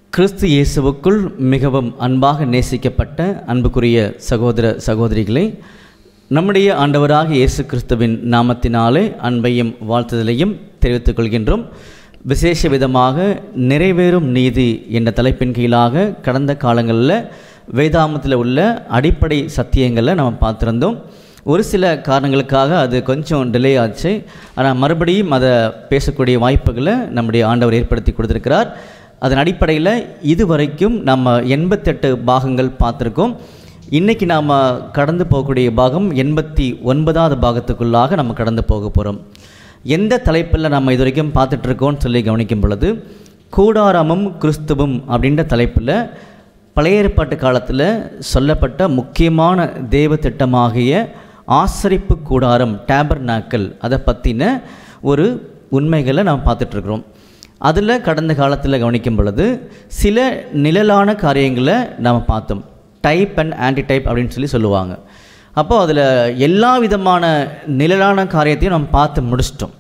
கிறிஸ்து இயேசுவுக்குள் மிகவும் அன்பாக நேசிக்கப்பட்ட அன்புக்குரிய சகோதர சகோதரிகளை நம்முடைய ஆண்டவராக இயேசு கிறிஸ்துவின் நாமத்தினாலே அன்பையும் வாழ்த்துதலையும் தெரிவித்துக் கொள்கின்றோம் விசேஷ விதமாக நிறைவேறும் நீதி என்ற தலைப்பின் கீழாக கடந்த காலங்களில் வேதாமத்தில் உள்ள அடிப்படை சத்தியங்களை நம்ம பார்த்துருந்தோம் ஒரு சில காரணங்களுக்காக அது கொஞ்சம் டிலே ஆச்சு ஆனால் மறுபடியும் அதை பேசக்கூடிய வாய்ப்புகளை நம்முடைய ஆண்டவர் ஏற்படுத்தி கொடுத்துருக்கிறார் அதன் அடிப்படையில் இதுவரைக்கும் நம்ம எண்பத்தெட்டு பாகங்கள் பார்த்துருக்கோம் இன்றைக்கி நாம் கடந்து போகக்கூடிய பாகம் எண்பத்தி ஒன்பதாவது பாகத்துக்குள்ளாக நம்ம கடந்து போக போகிறோம் எந்த தலைப்பில் நம்ம இது வரைக்கும் பார்த்துட்ருக்கோம்னு சொல்லி கவனிக்கும் பொழுது கூடாரமும் கிறிஸ்துவும் அப்படின்ற தலைப்பில் பழைய ஏற்பாட்டு காலத்தில் சொல்லப்பட்ட முக்கியமான தேவ திட்டமாகிய ஆசரிப்பு கூடாரம் டேபர் நாக்கல் அதை பற்றின ஒரு உண்மைகளை நாம் பார்த்துட்ருக்குறோம் அதில் கடந்த காலத்தில் கவனிக்கும் பொழுது சில நிழலான காரியங்களை நாம் பார்த்தோம் டைப் அண்ட் ஆன்டி டைப் அப்படின்னு சொல்லி சொல்லுவாங்க அப்போது அதில் எல்லா விதமான நிழலான காரியத்தையும் நம்ம பார்த்து முடிச்சிட்டோம்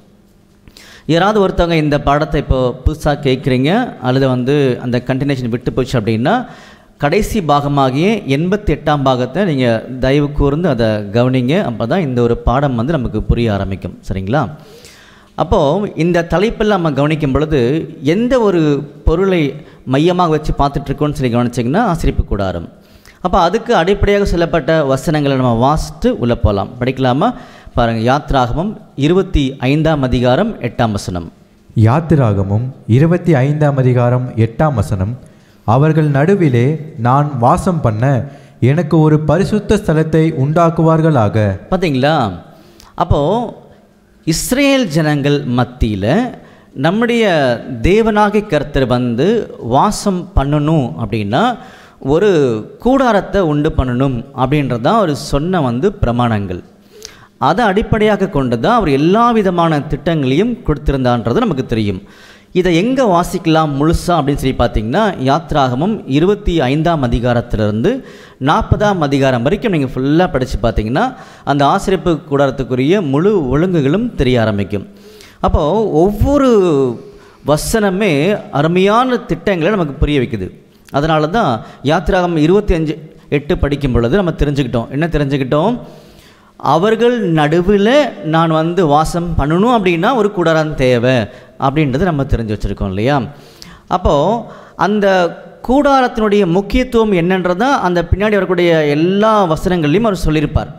யாராவது ஒருத்தவங்க இந்த பாடத்தை இப்போ புதுசாக கேட்குறீங்க அல்லது வந்து அந்த கண்டினியூஷன் விட்டு போச்சு அப்படின்னா கடைசி பாகமாகிய எண்பத்தி எட்டாம் பாகத்தை நீங்கள் தயவு கூர்ந்து அதை கவனிங்க அப்போ தான் இந்த ஒரு பாடம் வந்து நமக்கு புரிய ஆரம்பிக்கும் சரிங்களா அப்போது இந்த தலைப்பில் நம்ம கவனிக்கும் பொழுது எந்த ஒரு பொருளை மையமாக வச்சு பார்த்துட்ருக்கோன்னு சொல்லி கவனிச்சிங்கன்னா ஆசிரிப்பு கூடாரம் அப்போ அதுக்கு அடிப்படையாக சொல்லப்பட்ட வசனங்களை நம்ம வாசித்து உள்ளே போகலாம் படிக்கலாமா பாருங்கள் யாத்ராகமம் இருபத்தி ஐந்தாம் அதிகாரம் எட்டாம் வசனம் யாத்திராகமும் இருபத்தி ஐந்தாம் அதிகாரம் எட்டாம் வசனம் அவர்கள் நடுவிலே நான் வாசம் பண்ண எனக்கு ஒரு பரிசுத்த ஸ்தலத்தை உண்டாக்குவார்களாக பார்த்தீங்களா அப்போது இஸ்ரேல் ஜனங்கள் மத்தியில் நம்முடைய தேவனாகி கர்த்தர் வந்து வாசம் பண்ணணும் அப்படின்னா ஒரு கூடாரத்தை உண்டு பண்ணணும் அப்படின்றது தான் அவர் சொன்ன வந்து பிரமாணங்கள் அதை அடிப்படையாக கொண்டு தான் அவர் எல்லா விதமான திட்டங்களையும் கொடுத்திருந்தான்றது நமக்கு தெரியும் இதை எங்கே வாசிக்கலாம் முழுசா அப்படின்னு சொல்லி பார்த்தீங்கன்னா யாத்ராகமம் இருபத்தி ஐந்தாம் அதிகாரத்திலிருந்து நாற்பதாம் அதிகாரம் வரைக்கும் நீங்கள் ஃபுல்லாக படித்து பார்த்தீங்கன்னா அந்த ஆசிரியப்பு கூடாரத்துக்குரிய முழு ஒழுங்குகளும் தெரிய ஆரம்பிக்கும் அப்போது ஒவ்வொரு வசனமே அருமையான திட்டங்களை நமக்கு புரிய வைக்குது அதனால தான் யாத்திராகம் இருபத்தி அஞ்சு எட்டு படிக்கும் பொழுது நம்ம தெரிஞ்சுக்கிட்டோம் என்ன தெரிஞ்சுக்கிட்டோம் அவர்கள் நடுவில் நான் வந்து வாசம் பண்ணணும் அப்படின்னா ஒரு கூடாரம் தேவை அப்படின்றது நம்ம தெரிஞ்சு வச்சுருக்கோம் இல்லையா அப்போது அந்த கூடாரத்தினுடைய முக்கியத்துவம் என்னன்றதான் அந்த பின்னாடி வரக்கூடிய எல்லா வசனங்கள்லையும் அவர் சொல்லியிருப்பார்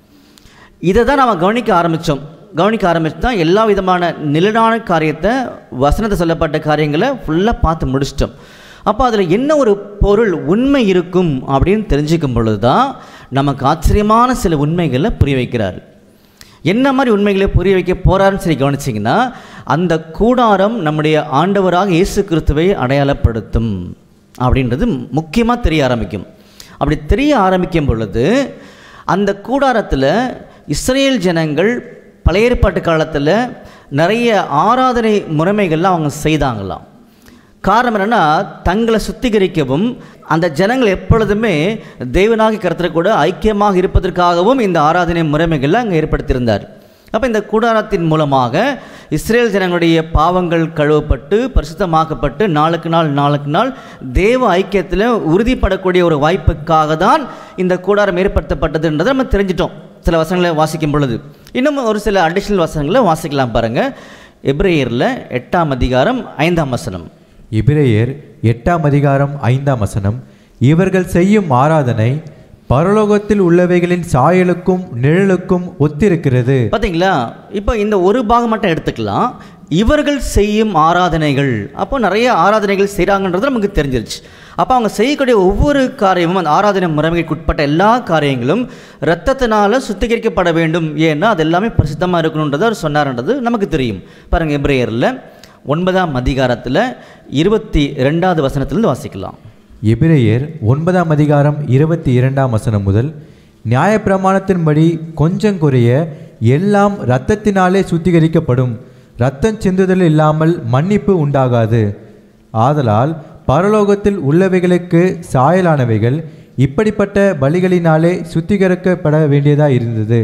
இதை தான் நம்ம கவனிக்க ஆரம்பித்தோம் கவனிக்க ஆரம்பிச்சு தான் எல்லா விதமான நிலடான காரியத்தை வசனத்தை சொல்லப்பட்ட காரியங்களை ஃபுல்லாக பார்த்து முடிச்சிட்டோம் அப்போ அதில் என்ன ஒரு பொருள் உண்மை இருக்கும் அப்படின்னு தெரிஞ்சுக்கும் பொழுது தான் நமக்கு ஆச்சரியமான சில உண்மைகளை புரிய வைக்கிறார் என்ன மாதிரி உண்மைகளை புரிய வைக்க போகிறாருன்னு சொல்லி கவனிச்சிங்கன்னா அந்த கூடாரம் நம்முடைய ஆண்டவராக இயேசு கிறிஸ்துவை அடையாளப்படுத்தும் அப்படின்றது முக்கியமாக தெரிய ஆரம்பிக்கும் அப்படி தெரிய ஆரம்பிக்கும் பொழுது அந்த கூடாரத்தில் இஸ்ரேல் ஜனங்கள் பழைய ஏற்பாட்டு காலத்தில் நிறைய ஆராதனை முறைமைகள்லாம் அவங்க செய்தாங்களாம் காரணம் என்னென்னா தங்களை சுத்திகரிக்கவும் அந்த ஜனங்கள் எப்பொழுதுமே தெய்வனாகி கருத்துல கூட ஐக்கியமாக இருப்பதற்காகவும் இந்த ஆராதனை முறைமைகளை அங்கே ஏற்படுத்தியிருந்தார் அப்போ இந்த கூடாரத்தின் மூலமாக இஸ்ரேல் ஜனங்களுடைய பாவங்கள் கழுவப்பட்டு பரிசுத்தமாக்கப்பட்டு நாளுக்கு நாள் நாளுக்கு நாள் தேவ ஐக்கியத்தில் உறுதிப்படக்கூடிய ஒரு வாய்ப்புக்காக தான் இந்த கூடாரம் ஏற்படுத்தப்பட்டதுன்றதை நம்ம தெரிஞ்சிட்டோம் சில வசனங்களை வாசிக்கும் பொழுது இன்னும் ஒரு சில அடிஷ்னல் வசனங்களை வாசிக்கலாம் பாருங்கள் எப்ரேயரில் எட்டாம் அதிகாரம் ஐந்தாம் வசனம் இபிரேயர் எட்டாம் அதிகாரம் ஐந்தாம் வசனம் இவர்கள் செய்யும் ஆராதனை பரலோகத்தில் உள்ளவைகளின் சாயலுக்கும் நிழலுக்கும் ஒத்திருக்கிறது பார்த்தீங்களா இப்போ இந்த ஒரு பாகம் மட்டும் எடுத்துக்கலாம் இவர்கள் செய்யும் ஆராதனைகள் அப்போ நிறைய ஆராதனைகள் செய்கிறாங்கன்றது நமக்கு தெரிஞ்சிருச்சு அப்போ அவங்க செய்யக்கூடிய ஒவ்வொரு காரியமும் அந்த ஆராதனை முறைமைக்கு உட்பட்ட எல்லா காரியங்களும் இரத்தத்தினால சுத்திகரிக்கப்பட வேண்டும் ஏன்னா அது எல்லாமே பரிசுத்தமாக இருக்கணுன்றது அவர் சொன்னார்ன்றது நமக்கு தெரியும் பாருங்கள் எப்ரேயரில் ஒன்பதாம் அதிகாரத்தில் இருபத்தி ரெண்டாவது வசனத்திலிருந்து வாசிக்கலாம் எபிரேயர் ஒன்பதாம் அதிகாரம் இருபத்தி இரண்டாம் வசனம் முதல் நியாயப்பிரமாணத்தின்படி கொஞ்சம் குறைய எல்லாம் இரத்தத்தினாலே சுத்திகரிக்கப்படும் இரத்தம் சிந்துதல் இல்லாமல் மன்னிப்பு உண்டாகாது ஆதலால் பரலோகத்தில் உள்ளவைகளுக்கு சாயலானவைகள் இப்படிப்பட்ட பலிகளினாலே சுத்திகரிக்கப்பட வேண்டியதாக இருந்தது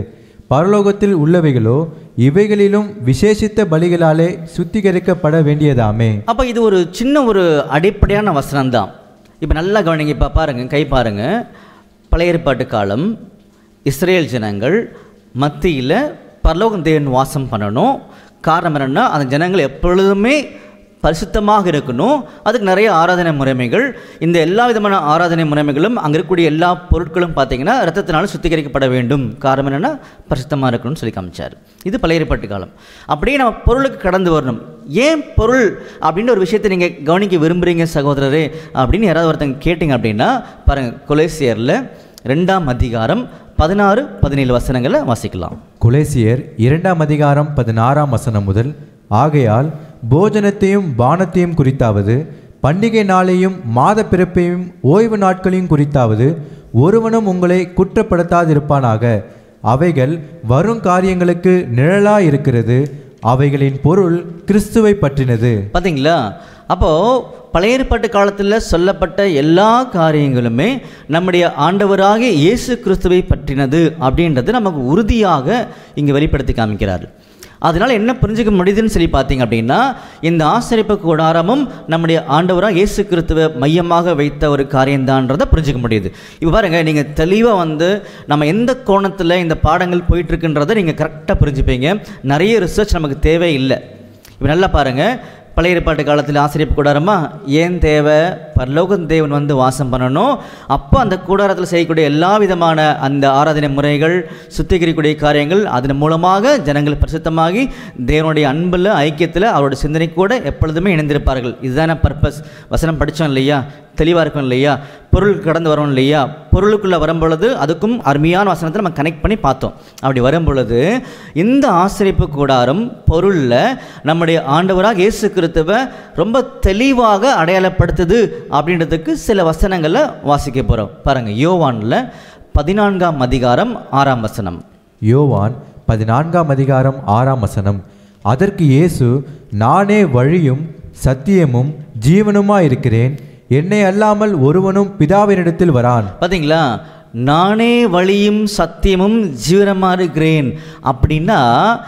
பரலோகத்தில் உள்ளவைகளோ இவைகளிலும் விசேஷித்த பலிகளாலே சுத்திகரிக்கப்பட வேண்டியதாமே அப்போ இது ஒரு சின்ன ஒரு அடிப்படையான வசனம் தான் இப்போ நல்லா கவனிங்க இப்போ பாருங்க கை பாருங்க பழைய ஏற்பாட்டு காலம் இஸ்ரேல் ஜனங்கள் மத்தியில் பரலோகம் தேவன் வாசம் பண்ணணும் காரணம் என்னென்னா அந்த ஜனங்கள் எப்பொழுதுமே பரிசுத்தமாக இருக்கணும் அதுக்கு நிறைய ஆராதனை முறைமைகள் இந்த எல்லா விதமான ஆராதனை முறைமைகளும் அங்கே இருக்கக்கூடிய எல்லா பொருட்களும் பார்த்தீங்கன்னா ரத்தத்தினால சுத்திகரிக்கப்பட வேண்டும் காரணம் என்னென்னா பரிசுத்தமாக இருக்கணும்னு சொல்லி காமிச்சார் இது பழைய ஏற்பாட்டு காலம் அப்படியே நம்ம பொருளுக்கு கடந்து வரணும் ஏன் பொருள் அப்படின்ற ஒரு விஷயத்தை நீங்கள் கவனிக்க விரும்புகிறீங்க சகோதரரே அப்படின்னு யாராவது ஒருத்தங்க கேட்டிங்க அப்படின்னா பாருங்கள் கொலேசியரில் ரெண்டாம் அதிகாரம் பதினாறு பதினேழு வசனங்களை வாசிக்கலாம் குலேசியர் இரண்டாம் அதிகாரம் பதினாறாம் வசனம் முதல் ஆகையால் போஜனத்தையும் பானத்தையும் குறித்தாவது பண்டிகை நாளையும் மாத பிறப்பையும் ஓய்வு நாட்களையும் குறித்தாவது ஒருவனும் உங்களை குற்றப்படுத்தாதிருப்பானாக அவைகள் வரும் காரியங்களுக்கு நிழலாயிருக்கிறது அவைகளின் பொருள் கிறிஸ்துவை பற்றினது பார்த்தீங்களா அப்போது பழைய ஏற்பாட்டு காலத்தில் சொல்லப்பட்ட எல்லா காரியங்களுமே நம்முடைய ஆண்டவராகிய இயேசு கிறிஸ்துவை பற்றினது அப்படின்றது நமக்கு உறுதியாக இங்கே வெளிப்படுத்தி காமிக்கிறார் அதனால் என்ன புரிஞ்சுக்க முடியுதுன்னு சொல்லி பார்த்தீங்க அப்படின்னா இந்த ஆசரிப்பு கூடாரமும் நம்முடைய ஆண்டவராக இயேசு கிறிஸ்துவை மையமாக வைத்த ஒரு காரியம்தான்றதை புரிஞ்சுக்க முடியுது இப்போ பாருங்கள் நீங்கள் தெளிவாக வந்து நம்ம எந்த கோணத்தில் இந்த பாடங்கள் போயிட்டுருக்குன்றதை நீங்கள் கரெக்டாக புரிஞ்சுப்பீங்க நிறைய ரிசர்ச் நமக்கு தேவையில்லை இப்போ நல்லா பாருங்கள் பழைய ஏற்பாட்டு காலத்தில் ஆசிரியப்பு கூடாரமா ஏன் தேவை பரலோக தேவன் வந்து வாசம் பண்ணணும் அப்போ அந்த கூடாரத்தில் செய்யக்கூடிய எல்லா விதமான அந்த ஆராதனை முறைகள் சுத்திகரிக்கக்கூடிய காரியங்கள் அதன் மூலமாக ஜனங்கள் பிரசித்தமாகி தேவனுடைய அன்பில் ஐக்கியத்தில் அவருடைய சிந்தனை கூட எப்பொழுதுமே இணைந்திருப்பார்கள் இதுதானே பர்பஸ் வசனம் படித்தோம் இல்லையா தெளிவாக இருக்கும் இல்லையா பொருள் கடந்து வரோம் இல்லையா பொருளுக்குள்ளே வரும்பொழுது அதுக்கும் அருமையான வசனத்தை நம்ம கனெக்ட் பண்ணி பார்த்தோம் அப்படி வரும்பொழுது இந்த ஆசிரியப்பு கூடாரம் பொருளில் நம்முடைய ஆண்டவராக இயேசு கிறிஸ்துவை ரொம்ப தெளிவாக அடையாளப்படுத்துது அப்படின்றதுக்கு சில வசனங்களை வாசிக்க போகிறோம் பாருங்கள் யோவானில் பதினான்காம் அதிகாரம் ஆறாம் வசனம் யோவான் பதினான்காம் அதிகாரம் ஆறாம் வசனம் அதற்கு இயேசு நானே வழியும் சத்தியமும் ஜீவனுமாயிருக்கிறேன் என்னை அல்லாமல் ஒருவனும் பிதாவினிடத்தில் வரான் பார்த்தீங்களா நானே வழியும் சத்தியமும் ஜீவனமாக இருக்கிறேன் அப்படின்னா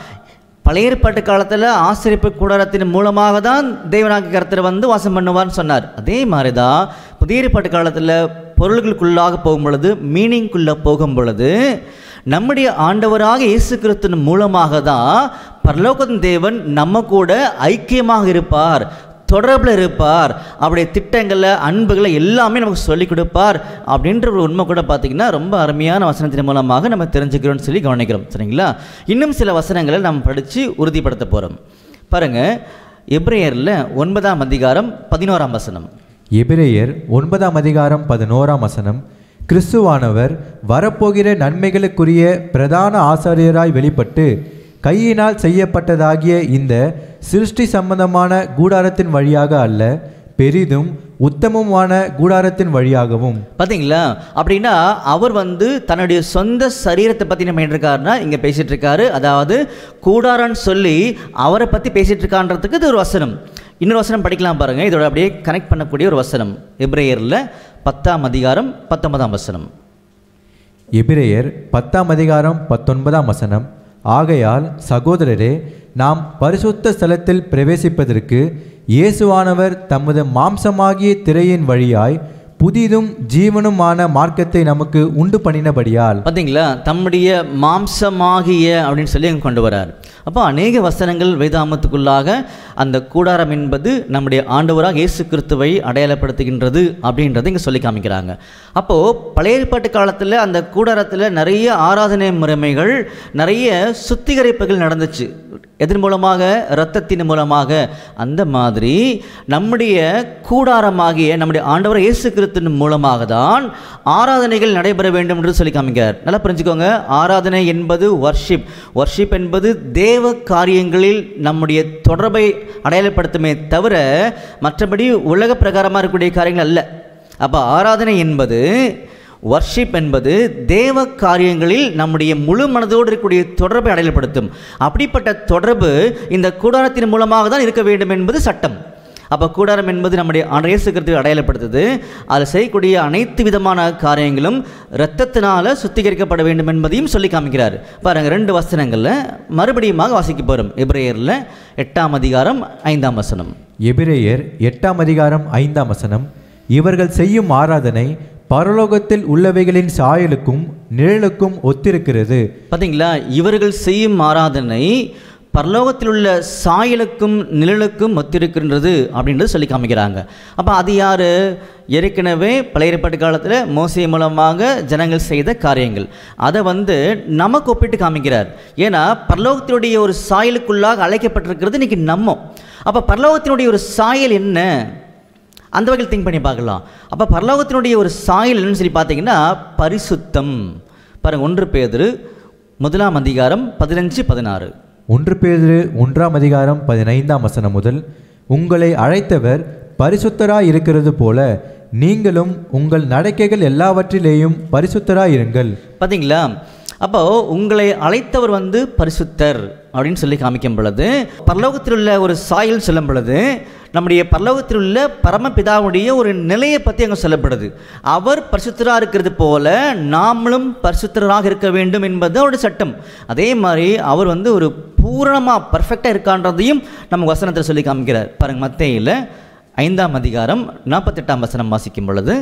பழைய ஏற்பாட்டு காலத்தில் ஆசிரியப்பு கூடாரத்தின் மூலமாக தான் தேவனாக கருத்தர் வந்து வாசம் பண்ணுவார்னு சொன்னார் அதே மாதிரி தான் புதிய ஏற்பாட்டு காலத்தில் பொருள்களுக்குள்ளாக போகும் பொழுது மீனிங்குள்ளே போகும் பொழுது நம்முடைய ஆண்டவராக இயேசு கிறிஸ்துவின் மூலமாக தான் பரலோகத்தின் தேவன் நம்ம கூட ஐக்கியமாக இருப்பார் தொடர்பில் இருப்பார் அவருடைய திட்டங்களை அன்புகளை எல்லாமே நமக்கு சொல்லிக் கொடுப்பார் அப்படின்ற ஒரு உண்மை கூட பார்த்திங்கன்னா ரொம்ப அருமையான வசனத்தின் மூலமாக நம்ம தெரிஞ்சுக்கிறோம்னு சொல்லி கவனிக்கிறோம் சரிங்களா இன்னும் சில வசனங்களை நம்ம படித்து உறுதிப்படுத்த போகிறோம் பாருங்கள் எப்ரேயரில் ஒன்பதாம் அதிகாரம் பதினோராம் வசனம் எபிரேயர் ஒன்பதாம் அதிகாரம் பதினோராம் வசனம் கிறிஸ்துவானவர் வரப்போகிற நன்மைகளுக்குரிய பிரதான ஆசாரியராய் வெளிப்பட்டு கையினால் செய்யப்பட்டதாகிய இந்த சிருஷ்டி சம்பந்தமான கூடாரத்தின் வழியாக அல்ல பெரிதும் உத்தமமான கூடாரத்தின் வழியாகவும் பார்த்தீங்களா அப்படின்னா அவர் வந்து தன்னுடைய சொந்த சரீரத்தை பற்றி நம்ம இருக்காருன்னா இங்கே பேசிகிட்டு இருக்காரு அதாவது கூடாரன்னு சொல்லி அவரை பற்றி பேசிகிட்டு இருக்கான்றதுக்கு இது ஒரு வசனம் இன்னொரு வசனம் படிக்கலாம் பாருங்கள் இதோட அப்படியே கனெக்ட் பண்ணக்கூடிய ஒரு வசனம் எப்ரேயரில் பத்தாம் அதிகாரம் பத்தொன்பதாம் வசனம் எபிரேயர் பத்தாம் அதிகாரம் பத்தொன்பதாம் வசனம் ஆகையால் சகோதரரே நாம் பரிசுத்த ஸ்தலத்தில் பிரவேசிப்பதற்கு இயேசுவானவர் தமது மாம்சமாகிய திரையின் வழியாய் புதிதும் ஜீவனுமான மார்க்கத்தை நமக்கு உண்டு பண்ணினபடியால் பார்த்தீங்களா தம்முடைய மாம்சமாகிய அப்படின்னு சொல்லி அங்கே கொண்டு வரார் அப்போ அநேக வசனங்கள் வேதாமத்துக்குள்ளாக அந்த கூடாரம் என்பது நம்முடைய ஆண்டவராக இயேசு கிறிஸ்துவை அடையாளப்படுத்துகின்றது அப்படின்றத இங்கே சொல்லி காமிக்கிறாங்க அப்போது பழைய ஏற்பாட்டு காலத்தில் அந்த கூடாரத்தில் நிறைய ஆராதனை முறைமைகள் நிறைய சுத்திகரிப்புகள் நடந்துச்சு எதன் மூலமாக இரத்தத்தின் மூலமாக அந்த மாதிரி நம்முடைய கூடாரமாகிய நம்முடைய ஆண்டவர் இயேசு கிறிஸ்துவின் மூலமாக தான் ஆராதனைகள் நடைபெற வேண்டும் என்று சொல்லி காமிக்கிறார் நல்லா புரிஞ்சுக்கோங்க ஆராதனை என்பது வர்ஷிப் வர்ஷிப் என்பது தேவ காரியங்களில் நம்முடைய தொடர்பை அடையாளப்படுத்துமே தவிர மற்றபடி உலக பிரகாரமாக இருக்கக்கூடிய காரியங்கள் அல்ல அப்போ ஆராதனை என்பது வர்ஷிப் என்பது தேவ காரியங்களில் நம்முடைய முழு மனதோடு இருக்கக்கூடிய தொடர்பை அடையாளப்படுத்தும் அப்படிப்பட்ட தொடர்பு இந்த கூடாரத்தின் மூலமாக தான் இருக்க வேண்டும் என்பது சட்டம் அப்போ கூடாரம் என்பது நம்முடைய அடையசுக்கிறதுக்கு அடையாளப்படுத்துது அதில் செய்யக்கூடிய அனைத்து விதமான காரியங்களும் இரத்தத்தினால சுத்திகரிக்கப்பட வேண்டும் என்பதையும் சொல்லி காமிக்கிறார் பாருங்க ரெண்டு வசனங்களில் மறுபடியுமாக வாசிக்க போகிறோம் எப்ரேயரில் எட்டாம் அதிகாரம் ஐந்தாம் வசனம் எபிரேயர் எட்டாம் அதிகாரம் ஐந்தாம் வசனம் இவர்கள் செய்யும் ஆராதனை பரலோகத்தில் உள்ளவைகளின் சாயலுக்கும் நிழலுக்கும் ஒத்திருக்கிறது பார்த்தீங்களா இவர்கள் செய்யும் ஆராதனை பரலோகத்தில் உள்ள சாயலுக்கும் நிழலுக்கும் ஒத்திருக்கின்றது அப்படின்றது சொல்லி காமிக்கிறாங்க அப்போ அது யார் ஏற்கனவே பழைய ஏற்பாட்டு காலத்தில் மோசை மூலமாக ஜனங்கள் செய்த காரியங்கள் அதை வந்து நமக்கு ஒப்பிட்டு காமிக்கிறார் ஏன்னா பரலோகத்தினுடைய ஒரு சாயலுக்குள்ளாக அழைக்கப்பட்டிருக்கிறது இன்னைக்கு நம்ம அப்போ பரலோகத்தினுடைய ஒரு சாயல் என்ன அந்த வகையில் திங்க் பண்ணி பார்க்கலாம் அப்போ பரலோகத்தினுடைய ஒரு சாயல் என்னன்னு சொல்லி பார்த்தீங்கன்னா பரிசுத்தம் பாருங்க ஒன்று பேதுரு முதலாம் அதிகாரம் பதினஞ்சு பதினாறு ஒன்று பேதிரு ஒன்றாம் அதிகாரம் பதினைந்தாம் வசனம் முதல் உங்களை அழைத்தவர் பரிசுத்தராய் இருக்கிறது போல நீங்களும் உங்கள் நடக்கைகள் எல்லாவற்றிலேயும் பரிசுத்தராய் இருங்கள் பார்த்தீங்களா அப்போ உங்களை அழைத்தவர் வந்து பரிசுத்தர் அப்படின்னு சொல்லி காமிக்கும் பொழுது பரலோகத்தில் உள்ள ஒரு சாயல் சொல்லும் பொழுது நம்முடைய பரலோகத்தில் உள்ள பரமபிதாவுடைய ஒரு நிலையை பற்றி அங்கே சொல்லப்படுது அவர் பரிசுத்தராக இருக்கிறது போல நாமளும் பரிசுத்தராக இருக்க வேண்டும் என்பது அவருடைய சட்டம் அதே மாதிரி அவர் வந்து ஒரு பூரணமாக பர்ஃபெக்டாக இருக்கான்றதையும் நம்ம வசனத்தில் சொல்லி காமிக்கிறார் பாருங்க மத்தேயில ஐந்தாம் அதிகாரம் நாற்பத்தெட்டாம் வசனம் வாசிக்கும் பொழுது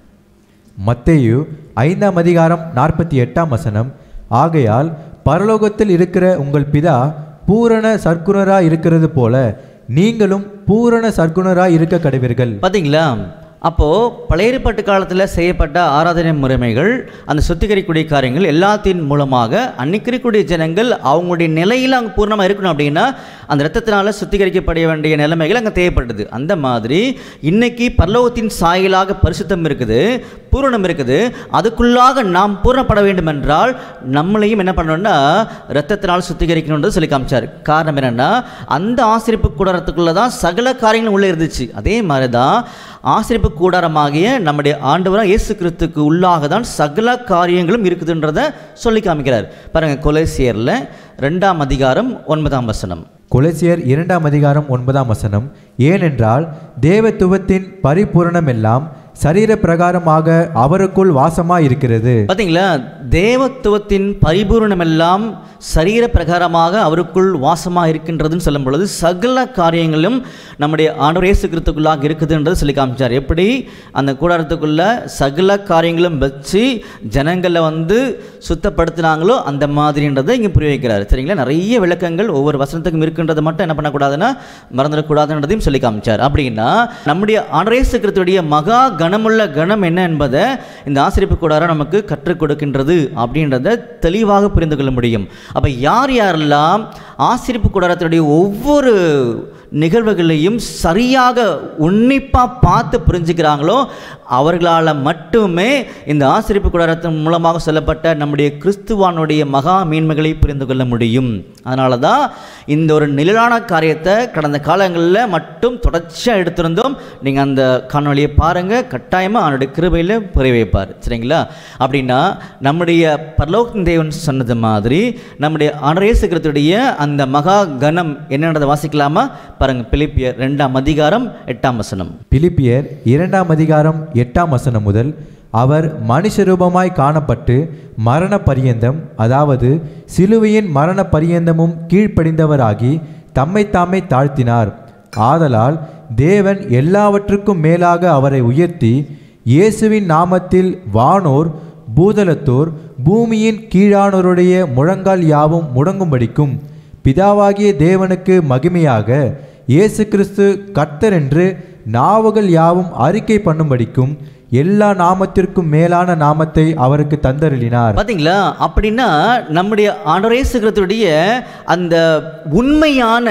மத்தேயு ஐந்தாம் அதிகாரம் நாற்பத்தி எட்டாம் வசனம் ஆகையால் பரலோகத்தில் இருக்கிற உங்கள் பிதா பூரண சர்க்குணராய் இருக்கிறது போல நீங்களும் பூரண சர்க்குணராய் இருக்க கடவீர்கள் பார்த்தீங்களா அப்போது பழைய ஏற்பாட்டு காலத்தில் செய்யப்பட்ட ஆராதனை முறைமைகள் அந்த சுத்திகரிக்கக்கூடிய காரியங்கள் எல்லாத்தின் மூலமாக அன்னைக்கு இருக்கக்கூடிய ஜனங்கள் அவங்களுடைய நிலையில் அங்கே பூர்ணமாக இருக்கணும் அப்படின்னா அந்த இரத்தத்தினால சுத்திகரிக்கப்பட வேண்டிய நிலைமைகள் அங்கே தேவைப்பட்டது அந்த மாதிரி இன்னைக்கு பரலோகத்தின் சாயலாக பரிசுத்தம் இருக்குது பூரணம் இருக்குது அதுக்குள்ளாக நாம் பூரணப்பட வேண்டும் என்றால் நம்மளையும் என்ன பண்ணணும்னா இரத்தத்தினால் சுத்திகரிக்கணுன்றது சொல்லி காமிச்சார் காரணம் என்னென்னா அந்த ஆசிரிப்பு கூடாரத்துக்குள்ளே தான் சகல காரியங்களும் உள்ளே இருந்துச்சு அதே மாதிரி தான் ஆசிரிப்பு கூடாரமாகிய நம்முடைய ஆண்டவராக இயேசு கிறிஸ்துக்கு உள்ளாக தான் சகல காரியங்களும் இருக்குதுன்றதை சொல்லி காமிக்கிறார் பாருங்க கொலேசியரில் ரெண்டாம் அதிகாரம் ஒன்பதாம் வசனம் கொலசியர் இரண்டாம் அதிகாரம் ஒன்பதாம் வசனம் ஏனென்றால் தேவத்துவத்தின் பரிபூரணமெல்லாம் சரீர பிரகாரமாக அவருக்குள் வாசமாயிருக்கிறது பார்த்தீங்களா தேவத்துவத்தின் பரிபூரணமெல்லாம் சரீர பிரகாரமாக அவருக்குள் வாசமாக இருக்கின்றதுன்னு சொல்லும் பொழுது சகல காரியங்களும் நம்முடைய ஆண்டவர் இயேசு கிறிஸ்துக்குள்ளாக இருக்குதுன்றது சொல்லி காமிச்சார் எப்படி அந்த கூடாரத்துக்குள்ள சகல காரியங்களும் வச்சு ஜனங்களை வந்து சுத்தப்படுத்தினாங்களோ அந்த மாதிரின்றதை இங்கே புரிய வைக்கிறார் சரிங்களா நிறைய விளக்கங்கள் ஒவ்வொரு வசனத்துக்கும் இருக்கின்றதை மட்டும் என்ன பண்ணக்கூடாதுன்னா மறந்துடக்கூடாதுன்றதையும் சொல்லி காமிச்சார் அப்படின்னா நம்முடைய ஆண்டவர் இயேசு கிறிஸ்துடைய மகா கனமுள்ள கணம் என்ன என்பதை இந்த ஆசிரியப்பு கூடாரம் நமக்கு கற்றுக் கொடுக்கின்றது அப்படின்றத தெளிவாக புரிந்து கொள்ள முடியும் அப்போ யார் யாரெல்லாம் ஆசிரியப்பு கூடாரத்தினுடைய ஒவ்வொரு நிகழ்வுகளையும் சரியாக உன்னிப்பாக பார்த்து புரிஞ்சுக்கிறாங்களோ அவர்களால் மட்டுமே இந்த ஆசிரியப்பு கூடாரத்தின் மூலமாக சொல்லப்பட்ட நம்முடைய கிறிஸ்துவானுடைய மகா மேன்மைகளை புரிந்து கொள்ள முடியும் அதனால தான் இந்த ஒரு நிழலான காரியத்தை கடந்த காலங்களில் மட்டும் தொடர்ச்சியாக எடுத்திருந்தோம் நீங்கள் அந்த காணொலியை பாருங்கள் கட்டாயமாக அவனுடைய கிருபையில் புரிய வைப்பார் சரிங்களா அப்படின்னா நம்முடைய பரலோக தேவன் சொன்னது மாதிரி நம்முடைய அனரேசுகிறதுடைய அந்த மகா கணம் என்னன்றதை வாசிக்கலாமா பாருங்கள் பிலிப்பியர் ரெண்டாம் அதிகாரம் எட்டாம் வசனம் பிலிப்பியர் இரண்டாம் அதிகாரம் எட்டாம் வசனம் முதல் அவர் மனுஷ ரூபமாய் காணப்பட்டு மரண பரியந்தம் அதாவது சிலுவையின் மரண பரியந்தமும் கீழ்ப்படிந்தவராகி தம்மை தாமே தாழ்த்தினார் ஆதலால் தேவன் எல்லாவற்றுக்கும் மேலாக அவரை உயர்த்தி இயேசுவின் நாமத்தில் வானோர் பூதலத்தோர் பூமியின் கீழானோருடைய முழங்கால் யாவும் முடங்கும்படிக்கும் பிதாவாகிய தேவனுக்கு மகிமையாக இயேசு கிறிஸ்து கர்த்தர் என்று நாவுகள் யாவும் அறிக்கை பண்ணும்படிக்கும் எல்லா நாமத்திற்கும் மேலான நாமத்தை அவருக்கு தந்தருளினார் பார்த்தீங்களா அப்படின்னா நம்முடைய ஆண்டரேசுகிறதுடைய அந்த உண்மையான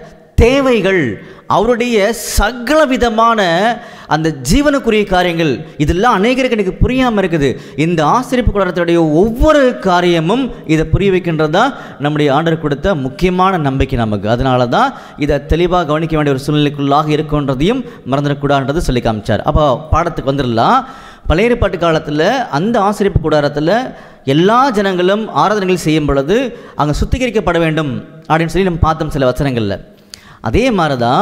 தேவைகள் அவருடைய சகல விதமான அந்த ஜீவனுக்குரிய காரியங்கள் இதெல்லாம் அநேகருக்கு எனக்கு புரியாமல் இருக்குது இந்த ஆசிரியப்பு கூடத்துடைய ஒவ்வொரு காரியமும் இதை புரிய வைக்கின்றதா நம்முடைய ஆண்டர் கொடுத்த முக்கியமான நம்பிக்கை நமக்கு அதனால தான் இதை தெளிவாக கவனிக்க வேண்டிய ஒரு சூழ்நிலைக்குள்ளாக இருக்குன்றதையும் மறந்துடக்கூடாதுன்றது சொல்லி காமிச்சார் அப்போ பாடத்துக்கு வந்துடலாம் பழைய ஏற்பாட்டு காலத்தில் அந்த ஆசிரியப்பு கூடாரத்தில் எல்லா ஜனங்களும் ஆராதனைகள் செய்யும் பொழுது அங்கே சுத்திகரிக்கப்பட வேண்டும் அப்படின்னு சொல்லி நம்ம பார்த்தோம் சில வசனங்களில் அதே மாதிரி தான்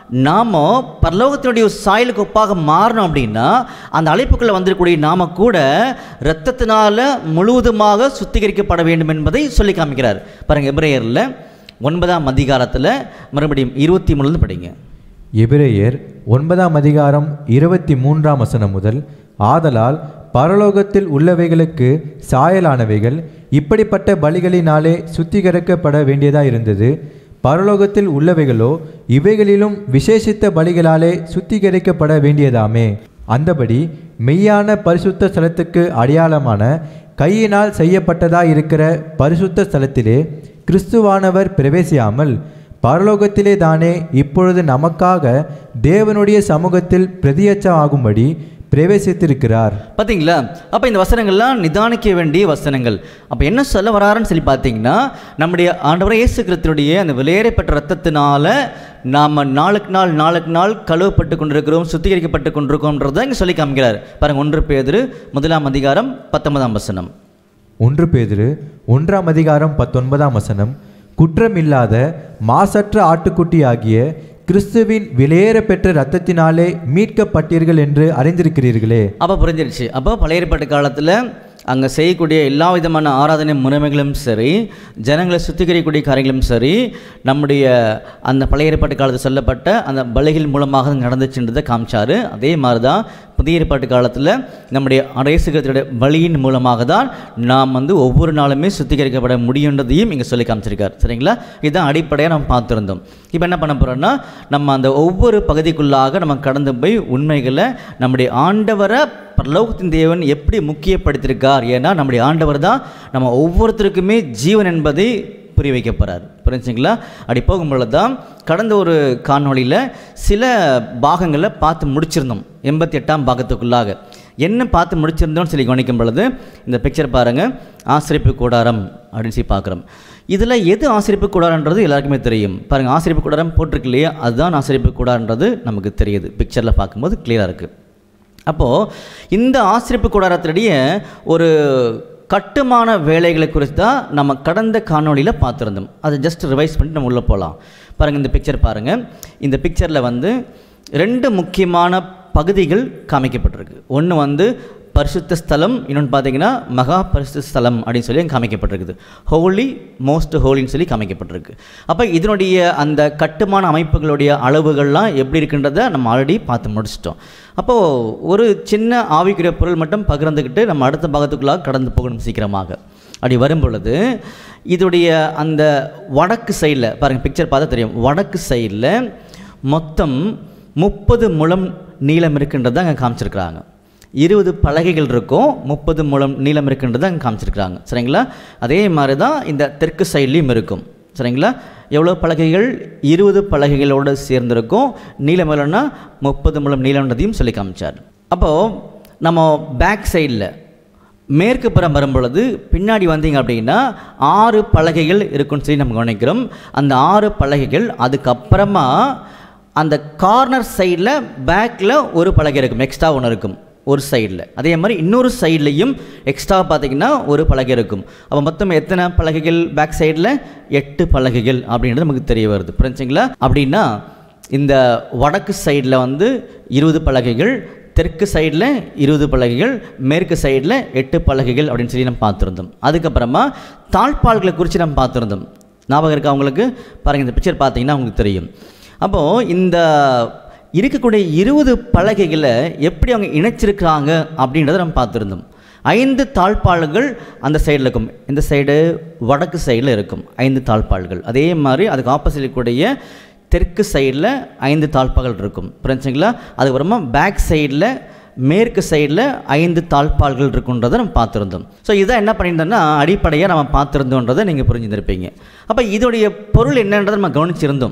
நாம பரலோகத்தினுடைய சாயலுக்கு ஒப்பாக மாறணும் அப்படின்னா அந்த அழைப்புக்குள்ளே வந்திருக்கக்கூடிய நாம கூட இரத்தத்தினால முழுவதுமாக சுத்திகரிக்கப்பட வேண்டும் என்பதை சொல்லி காமிக்கிறார் பாருங்க எபிரேயரில் ஒன்பதாம் அதிகாரத்தில் மறுபடியும் இருபத்தி மூணுலேருந்து படிங்க எபிரேயர் ஒன்பதாம் அதிகாரம் இருபத்தி மூன்றாம் வசனம் முதல் ஆதலால் பரலோகத்தில் உள்ளவைகளுக்கு சாயலானவைகள் இப்படிப்பட்ட பலிகளினாலே சுத்திகரிக்கப்பட வேண்டியதாயிருந்தது பரலோகத்தில் உள்ளவைகளோ இவைகளிலும் விசேஷித்த பலிகளாலே சுத்திகரிக்கப்பட வேண்டியதாமே அந்தபடி மெய்யான பரிசுத்த ஸ்தலத்துக்கு அடையாளமான கையினால் செய்யப்பட்டதாயிருக்கிற பரிசுத்த ஸ்தலத்திலே கிறிஸ்துவானவர் பிரவேசியாமல் பரலோகத்திலே தானே இப்பொழுது நமக்காக தேவனுடைய சமூகத்தில் பிரதியட்சம் ஆகும்படி பிரவேசித்திருக்கிறார் பார்த்தீங்களா அப்போ இந்த வசனங்கள்லாம் நிதானிக்க வேண்டிய வசனங்கள் அப்போ என்ன சொல்ல வராருன்னு சொல்லி பார்த்தீங்கன்னா நம்முடைய ஆண்டவரை இயேசு கிறிஸ்துடைய அந்த விலையேறப்பட்ட ரத்தத்தினால நாம் நாளுக்கு நாள் நாளுக்கு நாள் கழுவப்பட்டு கொண்டிருக்கிறோம் சுத்திகரிக்கப்பட்டு கொண்டிருக்கோம்ன்றதை இங்கே சொல்லி காமிக்கிறார் பாருங்க ஒன்று பேதுரு முதலாம் அதிகாரம் பத்தொன்பதாம் வசனம் ஒன்று பேதுரு ஒன்றாம் அதிகாரம் பத்தொன்பதாம் வசனம் குற்றமில்லாத மாசற்ற ஆட்டுக்குட்டியாகிய கிறிஸ்துவின் விலையேற பெற்ற இரத்தத்தினாலே மீட்கப்பட்டீர்கள் என்று அறிந்திருக்கிறீர்களே அப்போ புரிஞ்சிருச்சு அப்போ பழைய ஏற்பாட்டு காலத்தில் அங்கே செய்யக்கூடிய எல்லா விதமான ஆராதனை முறைமைகளும் சரி ஜனங்களை சுத்திகரிக்கக்கூடிய காரியங்களும் சரி நம்முடைய அந்த பழைய ஏற்பாட்டு காலத்தில் சொல்லப்பட்ட அந்த பலிகள் மூலமாக நடந்துச்சுன்றதை காமிச்சாரு அதே மாதிரி தான் புதிய ஏற்பாட்டு காலத்தில் நம்முடைய அரசுகளுடைய பலியின் மூலமாக தான் நாம் வந்து ஒவ்வொரு நாளுமே சுத்திகரிக்கப்பட முடியுன்றதையும் இங்கே சொல்லி காமிச்சிருக்கார் சரிங்களா இதுதான் அடிப்படையாக நம்ம பார்த்துருந்தோம் இப்போ என்ன பண்ண போகிறோம்னா நம்ம அந்த ஒவ்வொரு பகுதிக்குள்ளாக நம்ம கடந்து போய் உண்மைகளை நம்முடைய ஆண்டவரை பரலோகத்தின் தேவன் எப்படி முக்கியப்படுத்தியிருக்கார் ஏன்னா நம்முடைய ஆண்டவர் தான் நம்ம ஒவ்வொருத்தருக்குமே ஜீவன் என்பதை புரிய வைக்க போகிறார் புரிஞ்சுங்களா அப்படி போகும்பொழுது தான் கடந்த ஒரு காணொளியில் சில பாகங்களை பார்த்து முடிச்சிருந்தோம் எண்பத்தி எட்டாம் பாகத்துக்குள்ளாக என்ன பார்த்து முடிச்சிருந்தோம்னு சொல்லி கவனிக்கும் பொழுது இந்த பிக்சர் பாருங்கள் ஆசிரிப்பு கூடாரம் அப்படின்னு சொல்லி பார்க்குறோம் இதில் எது ஆசிரிப்பு கூடாரன்றது எல்லாருக்குமே தெரியும் பாருங்கள் ஆசிரிப்பு கூடாரம் போட்டிருக்கு இல்லையா அதுதான் ஆசிரிப்பு கூடாரன்றது நமக்கு தெரியுது பிக்சரில் பார்க்கும்போது கிளியராக இருக்குது அப்போது இந்த ஆசிரிப்பு கூடாரத்தினுடைய ஒரு கட்டுமான வேலைகளை குறித்து தான் நம்ம கடந்த காணொளியில் பார்த்துருந்தோம் அதை ஜஸ்ட் ரிவைஸ் பண்ணிட்டு நம்ம உள்ளே போகலாம் பாருங்கள் இந்த பிக்சர் பாருங்கள் இந்த பிக்சரில் வந்து ரெண்டு முக்கியமான பகுதிகள் காமிக்கப்பட்டிருக்கு ஒன்று வந்து பரிசுத்த ஸ்தலம் இன்னொன்று பார்த்தீங்கன்னா மகா பரிசுத்த ஸ்தலம் அப்படின்னு சொல்லி அங்க காமிக்கப்பட்டிருக்குது ஹோலி மோஸ்ட் ஹோலின்னு சொல்லி காமிக்கப்பட்டிருக்கு அப்போ இதனுடைய அந்த கட்டுமான அமைப்புகளுடைய அளவுகள்லாம் எப்படி இருக்குன்றதை நம்ம ஆல்ரெடி பார்த்து முடிச்சிட்டோம் அப்போது ஒரு சின்ன ஆவிக்குரிய பொருள் மட்டும் பகிர்ந்துக்கிட்டு நம்ம அடுத்த பாகத்துக்குள்ளாக கடந்து போகணும் சீக்கிரமாக அப்படி வரும் பொழுது இதோடைய அந்த வடக்கு சைடில் பாருங்கள் பிக்சர் பார்த்தா தெரியும் வடக்கு சைடில் மொத்தம் முப்பது முழம் நீளம் இருக்கின்றதை அங்கே காமிச்சிருக்கிறாங்க இருபது பலகைகள் இருக்கும் முப்பது முழம் நீளம் இருக்கின்றதை அங்கே காமிச்சிருக்கிறாங்க சரிங்களா அதே மாதிரி தான் இந்த தெற்கு சைட்லேயும் இருக்கும் சரிங்களா எவ்வளோ பலகைகள் இருபது பலகைகளோடு சேர்ந்திருக்கும் நீளம் எவ்வளோன்னா முப்பது முழம் நீளம்ன்றதையும் சொல்லி காமிச்சார் அப்போது நம்ம பேக் சைடில் மேற்கு புறம் வரும்பொழுது பின்னாடி வந்தீங்க அப்படின்னா ஆறு பலகைகள் இருக்குன்னு சொல்லி நம்ம கவனிக்கிறோம் அந்த ஆறு பலகைகள் அதுக்கப்புறமா அந்த கார்னர் சைடில் பேக்கில் ஒரு பலகை இருக்கும் எக்ஸ்ட்ரா ஒன்று இருக்கும் ஒரு சைடில் அதே மாதிரி இன்னொரு சைட்லேயும் எக்ஸ்ட்ரா பார்த்தீங்கன்னா ஒரு பலகை இருக்கும் அப்போ மொத்தம் எத்தனை பலகைகள் பேக் சைடில் எட்டு பலகைகள் அப்படின்றது நமக்கு தெரிய வருது புரிஞ்சுங்களா அப்படின்னா இந்த வடக்கு சைடில் வந்து இருபது பலகைகள் தெற்கு சைடில் இருபது பலகைகள் மேற்கு சைடில் எட்டு பலகைகள் அப்படின்னு சொல்லி நம்ம பார்த்துருந்தோம் அதுக்கப்புறமா தாழ்பால்களை குறித்து நம்ம பார்த்துருந்தோம் ஞாபகம் இருக்கா உங்களுக்கு பாருங்கள் இந்த பிக்சர் பார்த்தீங்கன்னா உங்களுக்கு தெரியும் அப்போது இந்த இருக்கக்கூடிய இருபது பலகைகளை எப்படி அவங்க இணைச்சிருக்கிறாங்க அப்படின்றத நம்ம பார்த்துருந்தோம் ஐந்து தாழ்பாள்கள் அந்த சைடில் இருக்கும் இந்த சைடு வடக்கு சைடில் இருக்கும் ஐந்து தாழ்பாள்கள் அதே மாதிரி அதுக்கு ஆப்போசிட் இருக்கக்கூடிய தெற்கு சைடில் ஐந்து தாழ்பாள்கள் இருக்கும் புரிஞ்சுங்களா அதுக்கப்புறமா பேக் சைடில் மேற்கு சைடில் ஐந்து தாழ்பால்கள் இருக்குன்றதை நம்ம பார்த்துருந்தோம் ஸோ இதை என்ன பண்ணியிருந்தோம்னா அடிப்படையாக நம்ம பார்த்துருந்தோன்றதை நீங்கள் புரிஞ்சுருப்பீங்க அப்போ இதோடைய பொருள் என்னன்றதை நம்ம கவனிச்சிருந்தோம்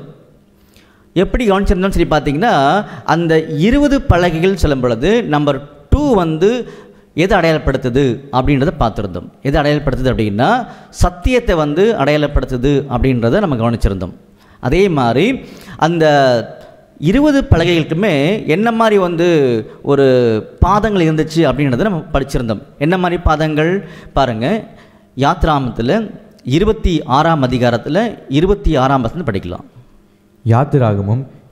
எப்படி கவனிச்சிருந்தோம்னு சொல்லி பார்த்தீங்கன்னா அந்த இருபது பலகைகள் சொல்லும் பொழுது நம்பர் டூ வந்து எது அடையாளப்படுத்துது அப்படின்றத பார்த்துருந்தோம் எது அடையாளப்படுத்துது அப்படின்னா சத்தியத்தை வந்து அடையாளப்படுத்துது அப்படின்றத நம்ம கவனிச்சிருந்தோம் அதே மாதிரி அந்த இருபது பலகைகளுக்குமே என்ன மாதிரி வந்து ஒரு பாதங்கள் இருந்துச்சு அப்படின்றத நம்ம படிச்சிருந்தோம் என்ன மாதிரி பாதங்கள் பாருங்கள் யாத்ராமத்தில் இருபத்தி ஆறாம் அதிகாரத்தில் இருபத்தி ஆறாம் வசனம் படிக்கலாம் யாத்திராகமும்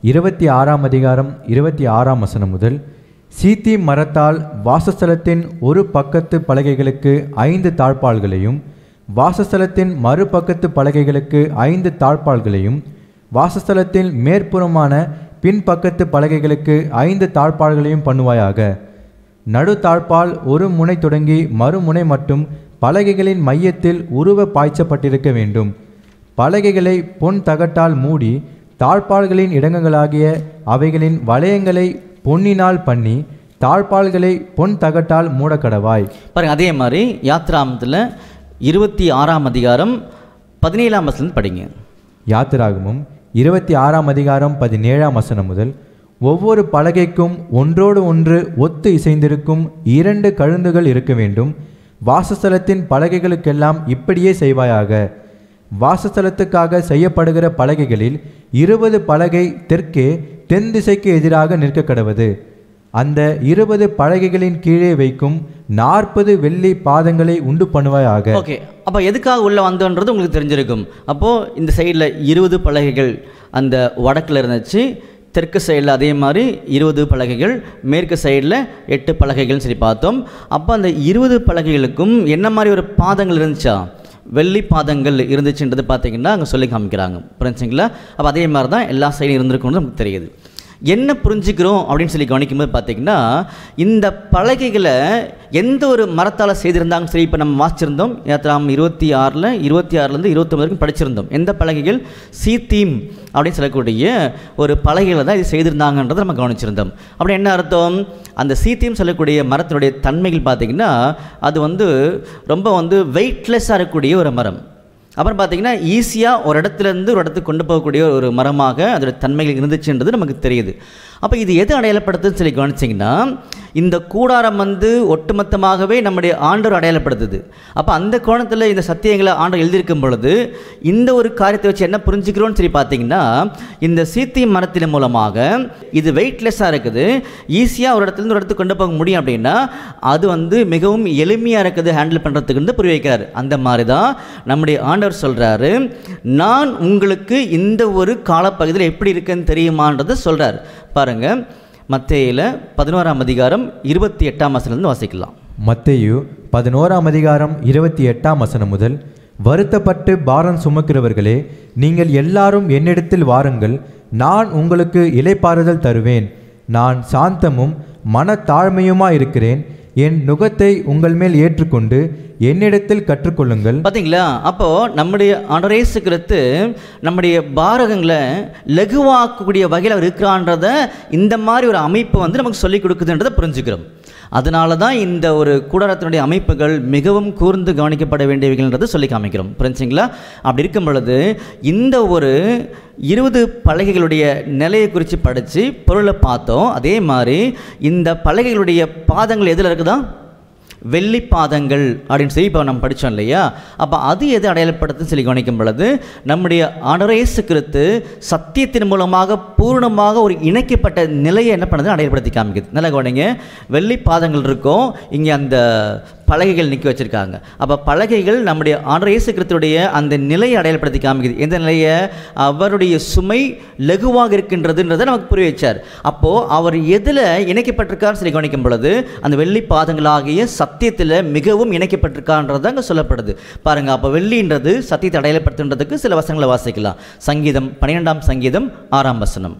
இருபத்தி ஆறாம் அதிகாரம் இருபத்தி ஆறாம் வசனம் முதல் சீத்தி மரத்தால் வாசஸ்தலத்தின் ஒரு பக்கத்து பலகைகளுக்கு ஐந்து தாழ்பாள்களையும் வாசஸ்தலத்தின் மறுபக்கத்து பலகைகளுக்கு ஐந்து தாழ்பாள்களையும் வாசஸ்தலத்தின் மேற்புறமான பின்பக்கத்து பலகைகளுக்கு ஐந்து தாழ்பாள்களையும் பண்ணுவாயாக நடு தாழ்பால் ஒரு முனை தொடங்கி மறுமுனை மட்டும் பலகைகளின் மையத்தில் உருவ பாய்ச்சப்பட்டிருக்க வேண்டும் பலகைகளை பொன் தகட்டால் மூடி தாழ்பால்களின் இடங்களாகிய அவைகளின் வளையங்களை பொன்னினால் பண்ணி தாழ்பால்களை பொன் தகட்டால் மூடக்கடவாய் பாருங்க அதே மாதிரி யாத்ராமத்தில் இருபத்தி ஆறாம் அதிகாரம் பதினேழாம் வசனம் படிங்க யாத்திராகமும் இருபத்தி ஆறாம் அதிகாரம் பதினேழாம் வசனம் முதல் ஒவ்வொரு பலகைக்கும் ஒன்றோடு ஒன்று ஒத்து இசைந்திருக்கும் இரண்டு கழுந்துகள் இருக்க வேண்டும் வாசஸ்தலத்தின் பலகைகளுக்கெல்லாம் இப்படியே செய்வாயாக வாசஸ்தலத்துக்காக செய்யப்படுகிற பலகைகளில் இருபது பலகை தெற்கே தென் திசைக்கு எதிராக நிற்க கடவது அந்த இருபது பலகைகளின் கீழே வைக்கும் நாற்பது வெள்ளி பாதங்களை உண்டு பண்ணுவாயாக ஓகே அப்போ எதுக்காக உள்ளே வந்தோன்றது உங்களுக்கு தெரிஞ்சிருக்கும் அப்போது இந்த சைடில் இருபது பலகைகள் அந்த வடக்கில் இருந்துச்சு தெற்கு சைடில் அதே மாதிரி இருபது பலகைகள் மேற்கு சைடில் எட்டு பலகைகள்னு சொல்லி பார்த்தோம் அப்போ அந்த இருபது பலகைகளுக்கும் என்ன மாதிரி ஒரு பாதங்கள் இருந்துச்சா வெள்ளி பாதங்கள் இருந்துச்சுன்றது பார்த்தீங்கன்னா அங்கே சொல்லி காமிக்கிறாங்க புரிஞ்சுங்களா அப்போ அதே மாதிரி தான் எல்லா சைடும் இருந்திருக்கும்னு நமக்கு தெரியுது என்ன புரிஞ்சுக்கிறோம் அப்படின்னு சொல்லி கவனிக்கும்போது பார்த்தீங்கன்னா இந்த பலகைகளை எந்த ஒரு மரத்தால் செய்திருந்தாங்க சரி இப்போ நம்ம வாசிச்சிருந்தோம் யாத்திராம் இருபத்தி ஆறில் இருபத்தி ஆறுலேருந்து இருபத்தொம்பது வரைக்கும் படிச்சிருந்தோம் எந்த பலகைகள் சீத்தீம் அப்படின்னு சொல்லக்கூடிய ஒரு பலகைகளை தான் இது செய்திருந்தாங்கன்றதை நம்ம கவனிச்சிருந்தோம் அப்படி என்ன அர்த்தம் அந்த சீத்தீம் சொல்லக்கூடிய மரத்தினுடைய தன்மைகள் பார்த்தீங்கன்னா அது வந்து ரொம்ப வந்து வெயிட்லெஸ்ஸாக இருக்கக்கூடிய ஒரு மரம் அப்புறம் பார்த்தீங்கன்னா ஈஸியாக ஒரு இடத்துலேருந்து ஒரு இடத்துக்கு கொண்டு போகக்கூடிய ஒரு மரமாக அதோட தன்மைகள் இருந்துச்சுன்றது நமக்கு தெரியுது அப்போ இது எது அடையாளப்படுத்துதுன்னு சொல்லி கவனிச்சிங்கன்னா இந்த கூடாரம் வந்து ஒட்டுமொத்தமாகவே நம்முடைய ஆண்டவர் அடையாளப்படுத்துது அப்போ அந்த கோணத்தில் இந்த சத்தியங்களை ஆண்டவர் எழுதியிருக்கும் பொழுது இந்த ஒரு காரியத்தை வச்சு என்ன புரிஞ்சுக்கிறோன்னு சொல்லி பார்த்தீங்கன்னா இந்த சீத்தி மரத்தின் மூலமாக இது வெயிட்லெஸ்ஸாக இருக்குது ஈஸியாக ஒரு இடத்துலேருந்து ஒரு இடத்துக்கு கொண்டு போக முடியும் அப்படின்னா அது வந்து மிகவும் எளிமையாக இருக்குது ஹேண்டில் பண்ணுறதுக்கு வந்து புரிய வைக்கிறார் அந்த மாதிரி தான் நம்முடைய ஆண்டவர் சொல்கிறாரு நான் உங்களுக்கு இந்த ஒரு காலப்பகுதியில் எப்படி இருக்குன்னு தெரியுமான்றதை சொல்கிறார் பாருங்கள் மத்தேயில பதினோராம் அதிகாரம் இருபத்தி எட்டாம் வசனம்லேருந்து வாசிக்கலாம் மத்தேயு பதினோராம் அதிகாரம் இருபத்தி எட்டாம் வசனம் முதல் வருத்தப்பட்டு பாரம் சுமக்கிறவர்களே நீங்கள் எல்லாரும் என்னிடத்தில் வாருங்கள் நான் உங்களுக்கு இலைப்பாறுதல் தருவேன் நான் சாந்தமும் மனத்தாழ்மையுமா இருக்கிறேன் என் நுகத்தை உங்கள் மேல் ஏற்றுக்கொண்டு என்னிடத்தில் கற்றுக்கொள்ளுங்கள் பார்த்தீங்களா அப்போது நம்முடைய ஆண்டரேசு கிறிஸ்து நம்முடைய பாரகங்களை லகுவாக்கக்கூடிய வகையில் அவர் இருக்கிறான்றத இந்த மாதிரி ஒரு அமைப்பு வந்து நமக்கு சொல்லிக் கொடுக்குதுன்றதை புரிஞ்சுக்கிறோம் அதனால தான் இந்த ஒரு கூடாரத்தினுடைய அமைப்புகள் மிகவும் கூர்ந்து கவனிக்கப்பட வேண்டியவைகள்ன்றதை சொல்லி காமிக்கிறோம் புரிஞ்சுங்களா அப்படி இருக்கும் பொழுது இந்த ஒரு இருபது பலகைகளுடைய நிலையை குறித்து படித்து பொருளை பார்த்தோம் அதே மாதிரி இந்த பலகைகளுடைய பாதங்கள் எதில் இருக்குதா வெள்ளி பாதங்கள் அப்படின்னு சொல்லி இப்போ நம்ம படித்தோம் இல்லையா அப்போ அது எது அடையாளப்படுத்துன்னு சொல்லி கவனிக்கும் பொழுது நம்முடைய ஆண்டரேசு கிறிஸ்து சத்தியத்தின் மூலமாக பூர்ணமாக ஒரு இணைக்கப்பட்ட நிலையை என்ன பண்ணுது அடையாளப்படுத்தி காமிக்குது நல்லா கவனிங்க வெள்ளி பாதங்கள் இருக்கும் இங்கே அந்த பலகைகள் நிற்க வச்சுருக்காங்க அப்போ பலகைகள் நம்முடைய ஆண்டர் இயேசு கிறிஸ்துடைய அந்த நிலையை அடையாளப்படுத்தி காமிக்குது எந்த நிலையை அவருடைய சுமை லகுவாக இருக்கின்றதுன்றதை நமக்கு புரிய வச்சார் அப்போது அவர் எதில் இணைக்கப்பட்டிருக்கான்னு சொல்லி கவனிக்கும் பொழுது அந்த வெள்ளி பாதங்களாகிய சத்தியத்தில் மிகவும் இணைக்கப்பட்டிருக்கான்றது அங்கே சொல்லப்படுது பாருங்கள் அப்போ வெள்ளின்றது சத்தியத்தை அடையாளப்படுத்துன்றதுக்கு சில வசனங்களை வாசிக்கலாம் சங்கீதம் பன்னிரெண்டாம் சங்கீதம் ஆறாம் வசனம்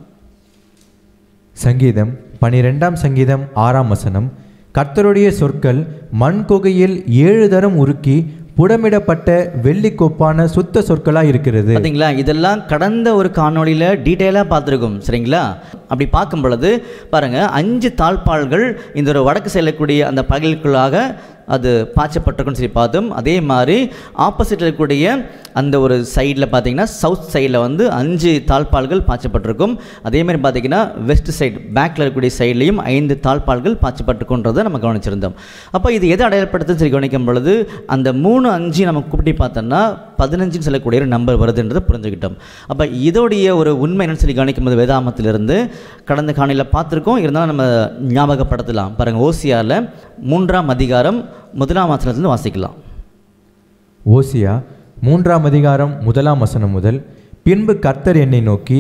சங்கீதம் பனிரெண்டாம் சங்கீதம் ஆறாம் வசனம் கர்த்தருடைய சொற்கள் மண் குகையில் ஏழு தரம் உருக்கி புடமிடப்பட்ட வெள்ளிக்கொப்பான சுத்த சொற்களாக இருக்கிறது பார்த்தீங்களா இதெல்லாம் கடந்த ஒரு காணொளியில் டீட்டெயிலாக பார்த்துருக்கோம் சரிங்களா அப்படி பார்க்கும் பொழுது பாருங்கள் அஞ்சு தாழ்பாள்கள் இந்த ஒரு வடக்கு செல்லக்கூடிய அந்த பகலுக்குள்ளாக அது பாய்ச்சப்பட்டிருக்குன்னு சொல்லி பார்த்தோம் அதே மாதிரி ஆப்போசிட்டில் இருக்கக்கூடிய அந்த ஒரு சைடில் பார்த்தீங்கன்னா சவுத் சைடில் வந்து அஞ்சு தாழ்பால்கள் பாய்ச்சப்பட்டிருக்கும் அதே மாதிரி பார்த்தீங்கன்னா வெஸ்ட் சைடு பேக்கில் இருக்கக்கூடிய சைட்லேயும் ஐந்து தாழ்பால்கள் பாய்ச்சப்பட்டிருக்குன்றதை நம்ம கவனிச்சிருந்தோம் அப்போ இது எதை அடையாளப்படுத்துன்னு சொல்லி கவனிக்கும் பொழுது அந்த மூணு அஞ்சு நம்ம கூப்பிட்டு பார்த்தோம்னா பதினஞ்சுன்னு சொல்லக்கூடிய ஒரு நம்பர் வருதுன்றதை புரிஞ்சுக்கிட்டோம் அப்போ இதோடைய ஒரு உண்மை என்னன்னு சொல்லி கவனிக்கும் போது வேதாமத்திலிருந்து கடந்த காணியில் பார்த்துருக்கோம் இருந்தாலும் நம்ம ஞாபகப்படுத்தலாம் பாருங்கள் ஓசியாவில் மூன்றாம் அதிகாரம் முதலாம் வசனத்திலிருந்து வாசிக்கலாம் ஓசியா மூன்றாம் அதிகாரம் முதலாம் வசனம் முதல் பின்பு கர்த்தர் என்னை நோக்கி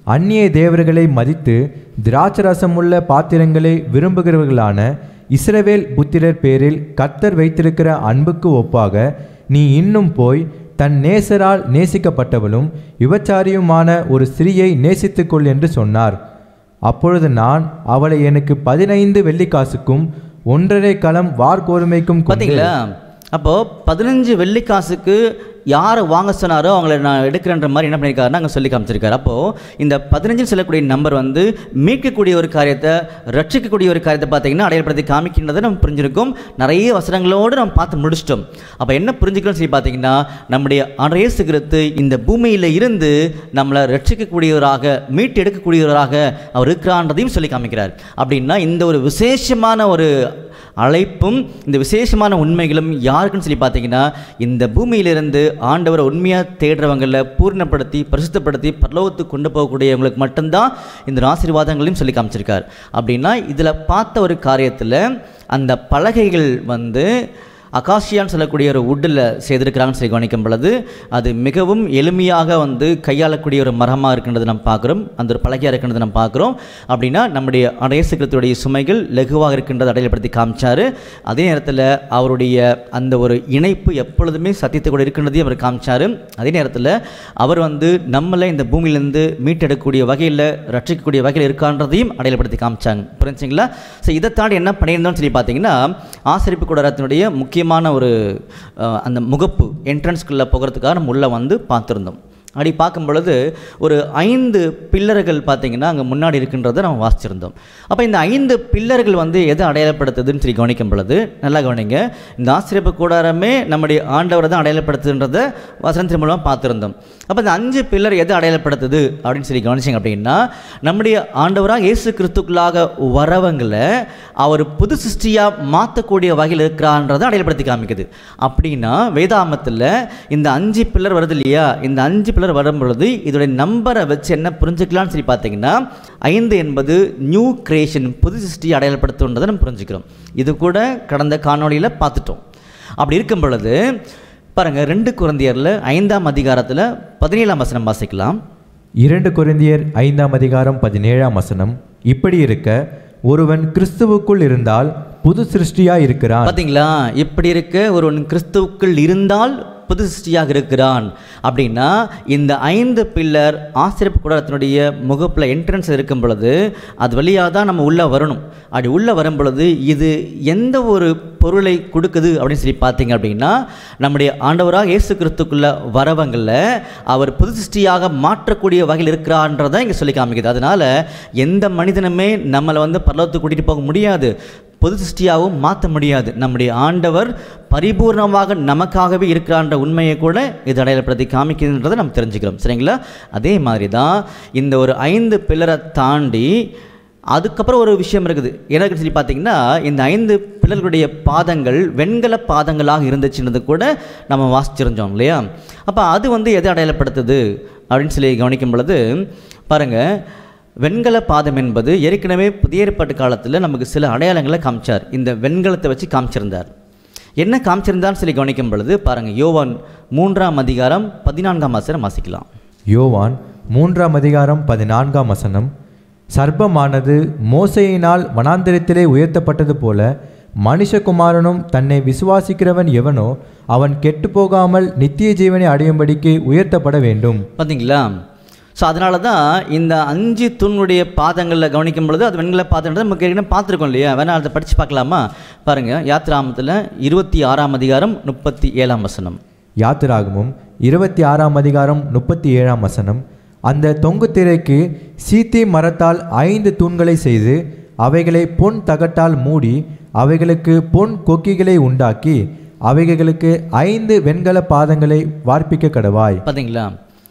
அந்நிய தேவர்களை மதித்து திராட்சரசமுள்ள பாத்திரங்களை விரும்புகிறவர்களான இஸ்ரவேல் புத்திரர் பேரில் கர்த்தர் வைத்திருக்கிற அன்புக்கு ஒப்பாக நீ இன்னும் போய் தன் நேசரால் நேசிக்கப்பட்டவளும் விபச்சாரியுமான ஒரு ஸ்திரீயை நேசித்துக்கொள் என்று சொன்னார் அப்பொழுது நான் அவளை எனக்கு பதினைந்து வெள்ளிக்காசுக்கும் ஒன்றரை களம் வார்கோதுமைக்கும் கொண்டு பார்த்தீங்களா அப்போ பதினஞ்சு வெள்ளிக்காசுக்கு யாரை வாங்க சொன்னாரோ அவங்கள நான் எடுக்கிறன்ற மாதிரி என்ன பண்ணியிருக்காருன்னா அங்கே சொல்லி காமிச்சிருக்காரு அப்போது இந்த பதினஞ்சுன்னு சொல்லக்கூடிய நம்பர் வந்து மீட்கக்கூடிய ஒரு காரியத்தை ரட்சிக்கக்கூடிய ஒரு காரியத்தை பார்த்தீங்கன்னா அடையாளப்படுத்தி காமிக்கின்றதை நம்ம புரிஞ்சிருக்கோம் நிறைய வசனங்களோடு நம்ம பார்த்து முடிச்சிட்டோம் அப்போ என்ன புரிஞ்சுக்கணும்னு சொல்லி பார்த்தீங்கன்னா நம்முடைய அறையசு கிறிஸ்து இந்த பூமியில் இருந்து நம்மளை ரட்சிக்கக்கூடியவராக மீட்டு எடுக்கக்கூடியவராக அவர் இருக்கிறான்றதையும் சொல்லி காமிக்கிறார் அப்படின்னா இந்த ஒரு விசேஷமான ஒரு அழைப்பும் இந்த விசேஷமான உண்மைகளும் யாருக்குன்னு சொல்லி பார்த்தீங்கன்னா இந்த பூமியிலிருந்து ஆண்டவரை உண்மையாக தேடுறவங்களை பூர்ணப்படுத்தி பரிசுத்தப்படுத்தி பரலோகத்துக்கு கொண்டு போகக்கூடியவங்களுக்கு மட்டும்தான் இந்த ஆசீர்வாதங்களையும் சொல்லி காமிச்சிருக்கார் அப்படின்னா இதில் பார்த்த ஒரு காரியத்தில் அந்த பலகைகள் வந்து அகாஷியான்னு சொல்லக்கூடிய ஒரு வுட்டில் செய்திருக்கிறாங்கன்னு சொல்லி கவனிக்கும் பொழுது அது மிகவும் எளிமையாக வந்து கையாளக்கூடிய ஒரு மரமாக இருக்கின்றது நம்ம பார்க்குறோம் அந்த ஒரு பலகையாக இருக்கின்றது நம்ம பார்க்குறோம் அப்படின்னா நம்முடைய அடையசுக்கிறதுடைய சுமைகள் லகுவாக இருக்கின்றதை அடையாளப்படுத்தி காமிச்சாரு அதே நேரத்தில் அவருடைய அந்த ஒரு இணைப்பு எப்பொழுதுமே சத்தியத்தை கூட இருக்கின்றதையும் அவர் காமிச்சாரு அதே நேரத்தில் அவர் வந்து நம்மளை இந்த பூமியிலேருந்து மீட்டெடுக்கக்கூடிய வகையில் ரட்சிக்கக்கூடிய வகையில் இருக்கான்றதையும் அடையாளப்படுத்தி காமிச்சாங்க புரிஞ்சுங்களா ஸோ இதை தாண்டி என்ன பண்ணியிருந்தோம்னு சொல்லி பார்த்தீங்கன்னா ஆசிரிப்பு கூடாரத்தினுடைய முக்கியமான ஒரு அஹ், அந்த முகப்பு என்ட்ரன்ஸ்குள்ளே போகிறதுக்காக நம்ம உள்ளே வந்து பார்த்துருந்தோம் அப்படி பார்க்கும் பொழுது ஒரு ஐந்து பில்லர்கள் பார்த்தீங்கன்னா அங்கே முன்னாடி இருக்கின்றதை நம்ம வாசிச்சிருந்தோம் அப்போ இந்த ஐந்து பில்லர்கள் வந்து எதை அடையாளப்படுத்துதுன்னு சொல்லி கவனிக்கும் பொழுது நல்லா கவனிங்க இந்த ஆசிரியப்பு கூடாரமே நம்முடைய ஆண்டவரை தான் அடையாளப்படுத்துன்றதை வசனத்தின் மூலமாக பார்த்துருந்தோம் அப்போ இந்த அஞ்சு பில்லர் எதை அடையாளப்படுத்துது அப்படின்னு சொல்லி கவனிச்சிங்க அப்படின்னா நம்முடைய ஆண்டவராக இயேசு கிறிஸ்துக்களாக வரவங்களை அவர் புது சிருஷ்டியாக மாற்றக்கூடிய வகையில் இருக்கிறான்றதை அடையாளப்படுத்தி காமிக்குது அப்படின்னா வேதாமத்தில் இந்த அஞ்சு பில்லர் வருது இல்லையா இந்த அஞ்சு பில்லர் வரும் பொழுது இதோடைய நம்பரை வச்சு என்ன புரிஞ்சுக்கலாம்னு சொல்லி பார்த்தீங்கன்னா ஐந்து என்பது நியூ கிரியேஷன் புது சிருஷ்டியை அடையாளப்படுத்துன்றதை நம்ம புரிஞ்சுக்கிறோம் இது கூட கடந்த காணொளியில் பார்த்துட்டோம் அப்படி இருக்கும் பொழுது பாருங்க ரெண்டு குழந்தையரில் ஐந்தாம் அதிகாரத்தில் பதினேழாம் வசனம் வாசிக்கலாம் இரண்டு கொரிந்தியர் ஐந்தாம் அதிகாரம் பதினேழாம் வசனம் இப்படி இருக்க ஒருவன் கிறிஸ்துவுக்குள் இருந்தால் புது சிருஷ்டியாய் இருக்கிறான் பார்த்தீங்களா இப்படி இருக்க ஒருவன் கிறிஸ்துவுக்குள் இருந்தால் புது சிருஷ்டியாக இருக்கிறான் அப்படின்னா இந்த ஐந்து பில்லர் ஆசிரியப்பு கூடத்தினுடைய முகப்பில் என்ட்ரன்ஸ் இருக்கும் பொழுது அது வழியாக தான் நம்ம உள்ளே வரணும் அப்படி உள்ளே வரும் பொழுது இது எந்த ஒரு பொருளை கொடுக்குது அப்படின்னு சொல்லி பார்த்தீங்க அப்படின்னா நம்முடைய ஆண்டவராக இயேசு கிறிஸ்துக்குள்ள வரவங்களில் அவர் புது சிருஷ்டியாக மாற்றக்கூடிய வகையில் இருக்கிறான்றதை இங்கே சொல்லி காமிக்குது அதனால் எந்த மனிதனுமே நம்மளை வந்து பரலோகத்துக்கு கூட்டிகிட்டு போக முடியாது பொது சிருஷ்டியாகவும் மாற்ற முடியாது நம்முடைய ஆண்டவர் பரிபூர்ணமாக நமக்காகவே இருக்கிறான்ற உண்மையை கூட இது அடையாளப்படுத்தி காமிக்குதுன்றதை நம்ம தெரிஞ்சுக்கிறோம் சரிங்களா அதே மாதிரி தான் இந்த ஒரு ஐந்து பில்லரை தாண்டி அதுக்கப்புறம் ஒரு விஷயம் இருக்குது எனக்கு சொல்லி பார்த்தீங்கன்னா இந்த ஐந்து பிள்ளர்களுடைய பாதங்கள் வெண்கல பாதங்களாக இருந்துச்சுன்றது கூட நம்ம வாசிச்சிருந்தோம் இல்லையா அப்போ அது வந்து எதை அடையாளப்படுத்துது அப்படின்னு சொல்லி கவனிக்கும் பொழுது பாருங்கள் வெண்கல பாதம் என்பது ஏற்கனவே புதிய ஏற்பாட்டு காலத்தில் நமக்கு சில அடையாளங்களை காமிச்சார் இந்த வெண்கலத்தை வச்சு காமிச்சிருந்தார் என்ன காமிச்சிருந்தான்னு சொல்லி கவனிக்கும் பொழுது பாருங்கள் யோவான் மூன்றாம் அதிகாரம் பதினான்காம் வசனம் வாசிக்கலாம் யோவான் மூன்றாம் அதிகாரம் பதினான்காம் வசனம் சர்ப்பமானது மோசையினால் வனாந்திரத்திலே உயர்த்தப்பட்டது போல மனுஷகுமாரனும் தன்னை விசுவாசிக்கிறவன் எவனோ அவன் கெட்டுப்போகாமல் நித்திய ஜீவனை அடையும்படிக்கு உயர்த்தப்பட வேண்டும் பார்த்தீங்களா ஸோ அதனால தான் இந்த அஞ்சு தூணுடைய பாதங்களில் கவனிக்கும் பொழுது அது வெண்கல பாதம்ன்றது நமக்கு ஏற்கனவே பார்த்துருக்கோம் இல்லையா வேணா அதை படித்து பார்க்கலாமா பாருங்கள் யாத்ராமத்தில் இருபத்தி ஆறாம் அதிகாரம் முப்பத்தி ஏழாம் வசனம் யாத்திராகமும் இருபத்தி ஆறாம் அதிகாரம் முப்பத்தி ஏழாம் வசனம் அந்த தொங்கு திரைக்கு சீத்தி மரத்தால் ஐந்து தூண்களை செய்து அவைகளை பொன் தகட்டால் மூடி அவைகளுக்கு பொன் கொக்கிகளை உண்டாக்கி அவைகளுக்கு ஐந்து வெண்கல பாதங்களை வார்ப்பிக்க கடவாய் பார்த்தீங்களா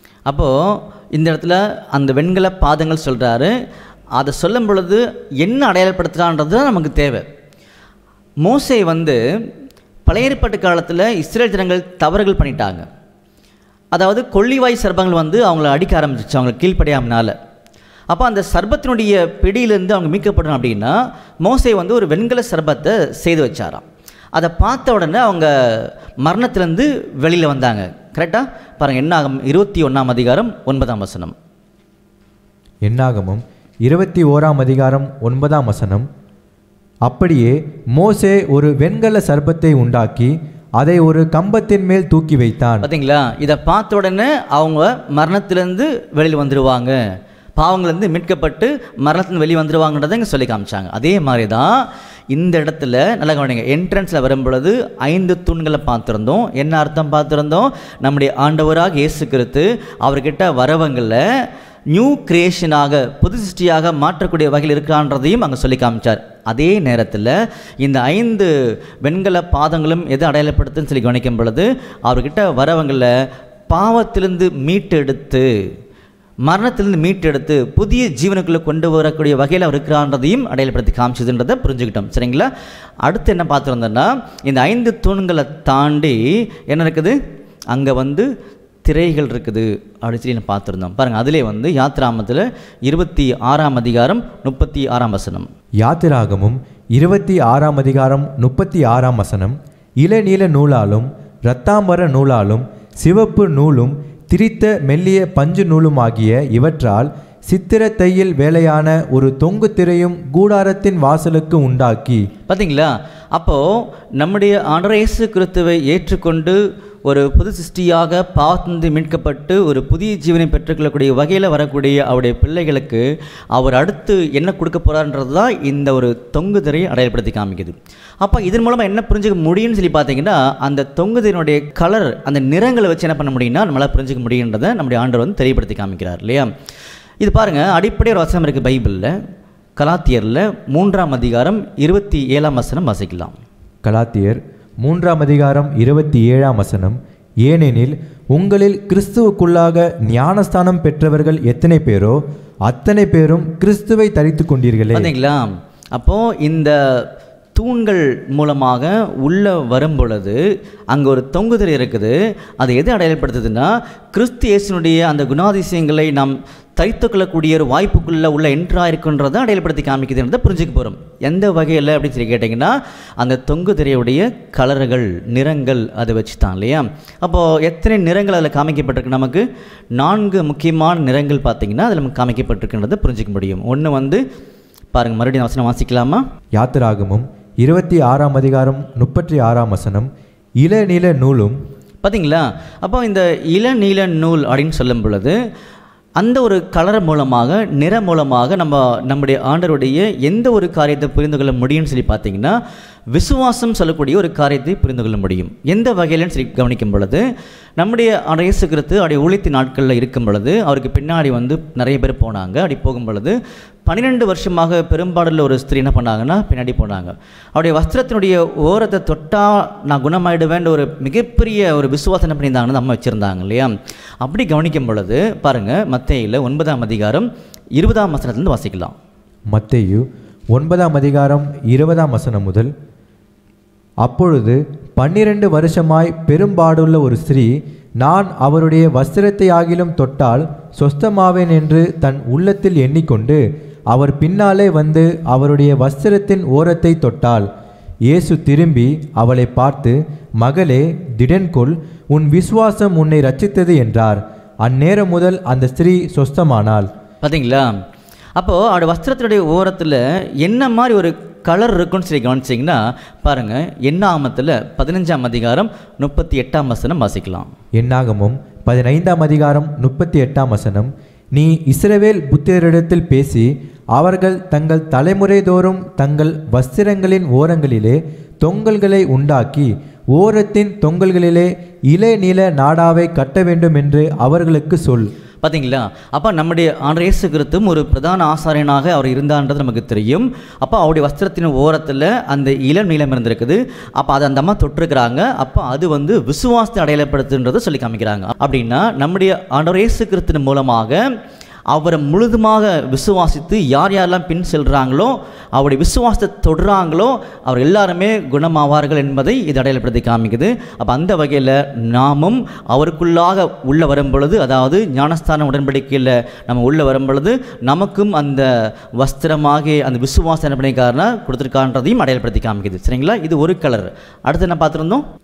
அப்போது இந்த இடத்துல அந்த வெண்கல பாதங்கள் சொல்கிறாரு அதை சொல்லும் பொழுது என்ன அடையாளப்படுத்துகிறான்றது தான் நமக்கு தேவை மோசே வந்து பழைய ஏற்பாட்டு காலத்தில் இஸ்ரேல் ஜனங்கள் தவறுகள் பண்ணிட்டாங்க அதாவது கொள்ளிவாய் சர்ப்பங்கள் வந்து அவங்கள அடிக்க ஆரம்பிச்சிச்சு அவங்க கீழ்ப்படியாமனால அப்போ அந்த சர்பத்தினுடைய பிடியிலேருந்து அவங்க மீட்கப்படணும் அப்படின்னா மோசே வந்து ஒரு வெண்கல சர்பத்தை செய்து வச்சாராம் அதை பார்த்த உடனே அவங்க மரணத்திலேருந்து வெளியில் வந்தாங்க கரெக்டாக பாருங்கள் என்ன ஆகும் இருபத்தி ஒன்றாம் அதிகாரம் ஒன்பதாம் வசனம் என்னாகமும் இருபத்தி ஓராம் அதிகாரம் ஒன்பதாம் வசனம் அப்படியே மோசே ஒரு வெண்கல சர்ப்பத்தை உண்டாக்கி அதை ஒரு கம்பத்தின் மேல் தூக்கி வைத்தான் பார்த்தீங்களா இதை பார்த்த உடனே அவங்க மரணத்திலேருந்து வெளியில் வந்துடுவாங்க பாவங்கள்லேருந்து மீட்கப்பட்டு மரணத்துலேருந்து வெளியே வந்துடுவாங்கன்றதை இங்கே சொல்லி காமிச்சாங்க அதே மாதிரி தான் இந்த இடத்துல நல்லா கவனிங்க என்ட்ரன்ஸில் வரும்பொழுது ஐந்து தூண்களை பார்த்துருந்தோம் என்ன அர்த்தம் பார்த்துருந்தோம் நம்முடைய ஆண்டவராக இயேசு கிறிஸ்து அவர்கிட்ட வரவங்களில் நியூ கிரியேஷனாக புது சிருஷ்டியாக மாற்றக்கூடிய வகையில் இருக்கான்றதையும் அங்கே சொல்லி காமிச்சார் அதே நேரத்தில் இந்த ஐந்து வெண்கல பாதங்களும் எது அடையாளப்படுத்துன்னு சொல்லி கவனிக்கும் பொழுது அவர்கிட்ட வரவங்களில் பாவத்திலிருந்து மீட்டெடுத்து மரணத்திலிருந்து மீட்டெடுத்து புதிய ஜீவனுக்குள்ளே கொண்டு வரக்கூடிய வகையில் அவர் இருக்கிறான்றதையும் அடையாளப்படுத்தி காமிச்சதுன்றதை புரிஞ்சுக்கிட்டோம் சரிங்களா அடுத்து என்ன பார்த்துருந்தோன்னா இந்த ஐந்து தூண்களை தாண்டி என்ன இருக்குது அங்கே வந்து திரைகள் இருக்குது அப்படின்னு சொல்லி நான் பார்த்துருந்தோம் பாருங்கள் அதிலே வந்து யாத்ராமத்தில் இருபத்தி ஆறாம் அதிகாரம் முப்பத்தி ஆறாம் வசனம் யாத்திராகமும் இருபத்தி ஆறாம் அதிகாரம் முப்பத்தி ஆறாம் வசனம் இளநீல நூலாலும் இரத்தாம்பர நூலாலும் சிவப்பு நூலும் திரித்த மெல்லிய பஞ்சு நூலுமாகிய இவற்றால் சித்திர தையில் வேலையான ஒரு தொங்கு திரையும் கூடாரத்தின் வாசலுக்கு உண்டாக்கி பார்த்தீங்களா அப்போது நம்முடைய ஆண்டவர் இயேசு கிறிஸ்துவை ஏற்றுக்கொண்டு ஒரு புது சிருஷ்டியாக பாவத்திலிருந்து மீட்கப்பட்டு ஒரு புதிய ஜீவனை பெற்றுக்கொள்ளக்கூடிய வகையில் வரக்கூடிய அவருடைய பிள்ளைகளுக்கு அவர் அடுத்து என்ன கொடுக்க போகிறான்றது தான் இந்த ஒரு தொங்கு திரையை அடையாளப்படுத்தி காமிக்குது அப்போ இதன் மூலமாக என்ன புரிஞ்சுக்க முடியும்னு சொல்லி பார்த்தீங்கன்னா அந்த தொங்கு திரையினுடைய கலர் அந்த நிறங்களை வச்சு என்ன பண்ண முடியும்னா நம்மளால் புரிஞ்சுக்க முடியுன்றதை நம்முடைய ஆண்டவர் வந்து தெரியப்படுத்தி காமிக்கிறார் இல்லையா இது பாருங்கள் அடிப்படை ஒரு வசனம் இருக்குது பைபிளில் கலாத்தியரில் மூன்றாம் அதிகாரம் இருபத்தி ஏழாம் வசனம் வாசிக்கலாம் கலாத்தியர் மூன்றாம் அதிகாரம் இருபத்தி ஏழாம் வசனம் ஏனெனில் உங்களில் கிறிஸ்துவுக்குள்ளாக ஞானஸ்தானம் பெற்றவர்கள் எத்தனை பேரோ அத்தனை பேரும் கிறிஸ்துவை தரித்து கொண்டீர்களே பார்த்தீங்களா அப்போது இந்த தூண்கள் மூலமாக உள்ளே வரும் பொழுது அங்கே ஒரு தொங்குதல் இருக்குது அது எது அடையாளப்படுத்துதுன்னா கிறிஸ்து இயேசுனுடைய அந்த குணாதிசயங்களை நாம் தைத்துக்கொள்ளக்கூடிய ஒரு வாய்ப்புக்குள்ளே உள்ள என்ட்ராக இருக்குன்றதை அடையாளப்படுத்தி காமிக்குதுன்றதை புரிஞ்சுக்க போகிறோம் எந்த வகையில் அப்படின்னு சொல்லி கேட்டிங்கன்னா அந்த தொங்கு திரையுடைய கலர்கள் நிறங்கள் அதை வச்சு தான் இல்லையா அப்போது எத்தனை நிறங்கள் அதில் காமிக்கப்பட்டிருக்கு நமக்கு நான்கு முக்கியமான நிறங்கள் பார்த்தீங்கன்னா அதில் நமக்கு காமிக்கப்பட்டிருக்குன்றதை புரிஞ்சிக்க முடியும் ஒன்று வந்து பாருங்கள் மறுபடியும் வசனம் வாசிக்கலாமா யாத்திராகமும் இருபத்தி ஆறாம் அதிகாரம் முப்பத்தி ஆறாம் வசனம் இளநீல நூலும் பார்த்தீங்களா அப்போ இந்த இளநீல நூல் அப்படின்னு சொல்லும் பொழுது அந்த ஒரு கலர் மூலமாக நிற மூலமாக நம்ம நம்முடைய ஆண்டருடைய எந்த ஒரு காரியத்தை புரிந்து கொள்ள முடியும்னு சொல்லி பார்த்தீங்கன்னா விசுவாசம் சொல்லக்கூடிய ஒரு காரியத்தை புரிந்து கொள்ள முடியும் எந்த வகையிலன்னு சொல்லி கவனிக்கும் பொழுது நம்முடைய ஆண்டவர் இயேசு கிறிஸ்து அவருடைய ஊழியத்தின் நாட்களில் இருக்கும் பொழுது அவருக்கு பின்னாடி வந்து நிறைய பேர் போனாங்க அப்படி போகும் பொழுது பன்னிரெண்டு வருஷமாக பெரும்பாடுள்ள ஒரு ஸ்திரீ என்ன பண்ணாங்கன்னா பின்னாடி போனாங்க அவருடைய வஸ்திரத்தினுடைய ஓரத்தை தொட்டால் நான் குணமாயிடுவேன்ற ஒரு மிகப்பெரிய ஒரு விசுவாசம் என்ன பண்ணியிருந்தாங்கன்னு நம்ம வச்சுருந்தாங்க இல்லையா அப்படி கவனிக்கும் பொழுது பாருங்கள் மத்தேயில ஒன்பதாம் அதிகாரம் இருபதாம் வசனத்துலேருந்து வாசிக்கலாம் மத்தேயு ஒன்பதாம் அதிகாரம் இருபதாம் வசனம் முதல் அப்பொழுது பன்னிரண்டு வருஷமாய் பெரும்பாடுள்ள ஒரு ஸ்திரீ நான் அவருடைய வஸ்திரத்தை ஆகிலும் தொட்டால் சொஸ்தமாவேன் என்று தன் உள்ளத்தில் எண்ணிக்கொண்டு அவர் பின்னாலே வந்து அவருடைய வஸ்திரத்தின் ஓரத்தை தொட்டாள் இயேசு திரும்பி அவளை பார்த்து மகளே திடன்கொள் உன் விசுவாசம் உன்னை ரட்சித்தது என்றார் அந்நேரம் முதல் அந்த ஸ்திரீ சொஸ்தமானாள் பார்த்தீங்களா அப்போது அவருடைய வஸ்திரத்தினுடைய ஓரத்தில் என்ன மாதிரி ஒரு கலர் இருக்குன்னு சொல்லி கவனிச்சிங்கன்னா பாருங்கள் என்ன ஆமத்தில் பதினஞ்சாம் அதிகாரம் முப்பத்தி எட்டாம் வசனம் வாசிக்கலாம் என்னாகமும் பதினைந்தாம் அதிகாரம் முப்பத்தி எட்டாம் வசனம் நீ இஸ்ரவேல் புத்திரரிடத்தில் பேசி அவர்கள் தங்கள் தலைமுறை தோறும் தங்கள் வஸ்திரங்களின் ஓரங்களிலே தொங்கல்களை உண்டாக்கி ஓரத்தின் தொங்கல்களிலே இலை நீல நாடாவை கட்ட வேண்டும் என்று அவர்களுக்கு சொல் பார்த்தீங்களா அப்போ நம்முடைய ஆண்டவர் இயேசு கிறிஸ்துவும் ஒரு பிரதான ஆசாரியனாக அவர் இருந்தான்றது நமக்கு தெரியும் அப்போ அவருடைய வஸ்திரத்தின் ஓரத்தில் அந்த இளம் நீளம் இருந்திருக்குது அப்போ அதை அந்த அம்மா தொட்டிருக்கிறாங்க அப்போ அது வந்து விசுவாசத்தை அடையாளப்படுத்துன்றதை சொல்லி காமிக்கிறாங்க அப்படின்னா நம்முடைய ஆண்டவர் இயேசு கிறிஸ்துவின் மூலமாக அவரை முழுதுமாக விசுவாசித்து யார் யாரெல்லாம் பின் செல்கிறாங்களோ அவருடைய விசுவாசத்தை தொடுறாங்களோ அவர் எல்லாருமே குணமாவார்கள் என்பதை இது அடையாளப்படுத்தி காமிக்குது அப்போ அந்த வகையில் நாமும் அவருக்குள்ளாக உள்ளே வரும் பொழுது அதாவது ஞானஸ்தான உடன்படிக்கையில் நம்ம உள்ளே வரும் பொழுது நமக்கும் அந்த வஸ்திரமாகிய அந்த விசுவாசம் என்ன பண்ணிக்காரனா கொடுத்துருக்கான்றதையும் அடையாளப்படுத்தி காமிக்குது சரிங்களா இது ஒரு கலர் அடுத்து என்ன பார்த்துருந்தோம்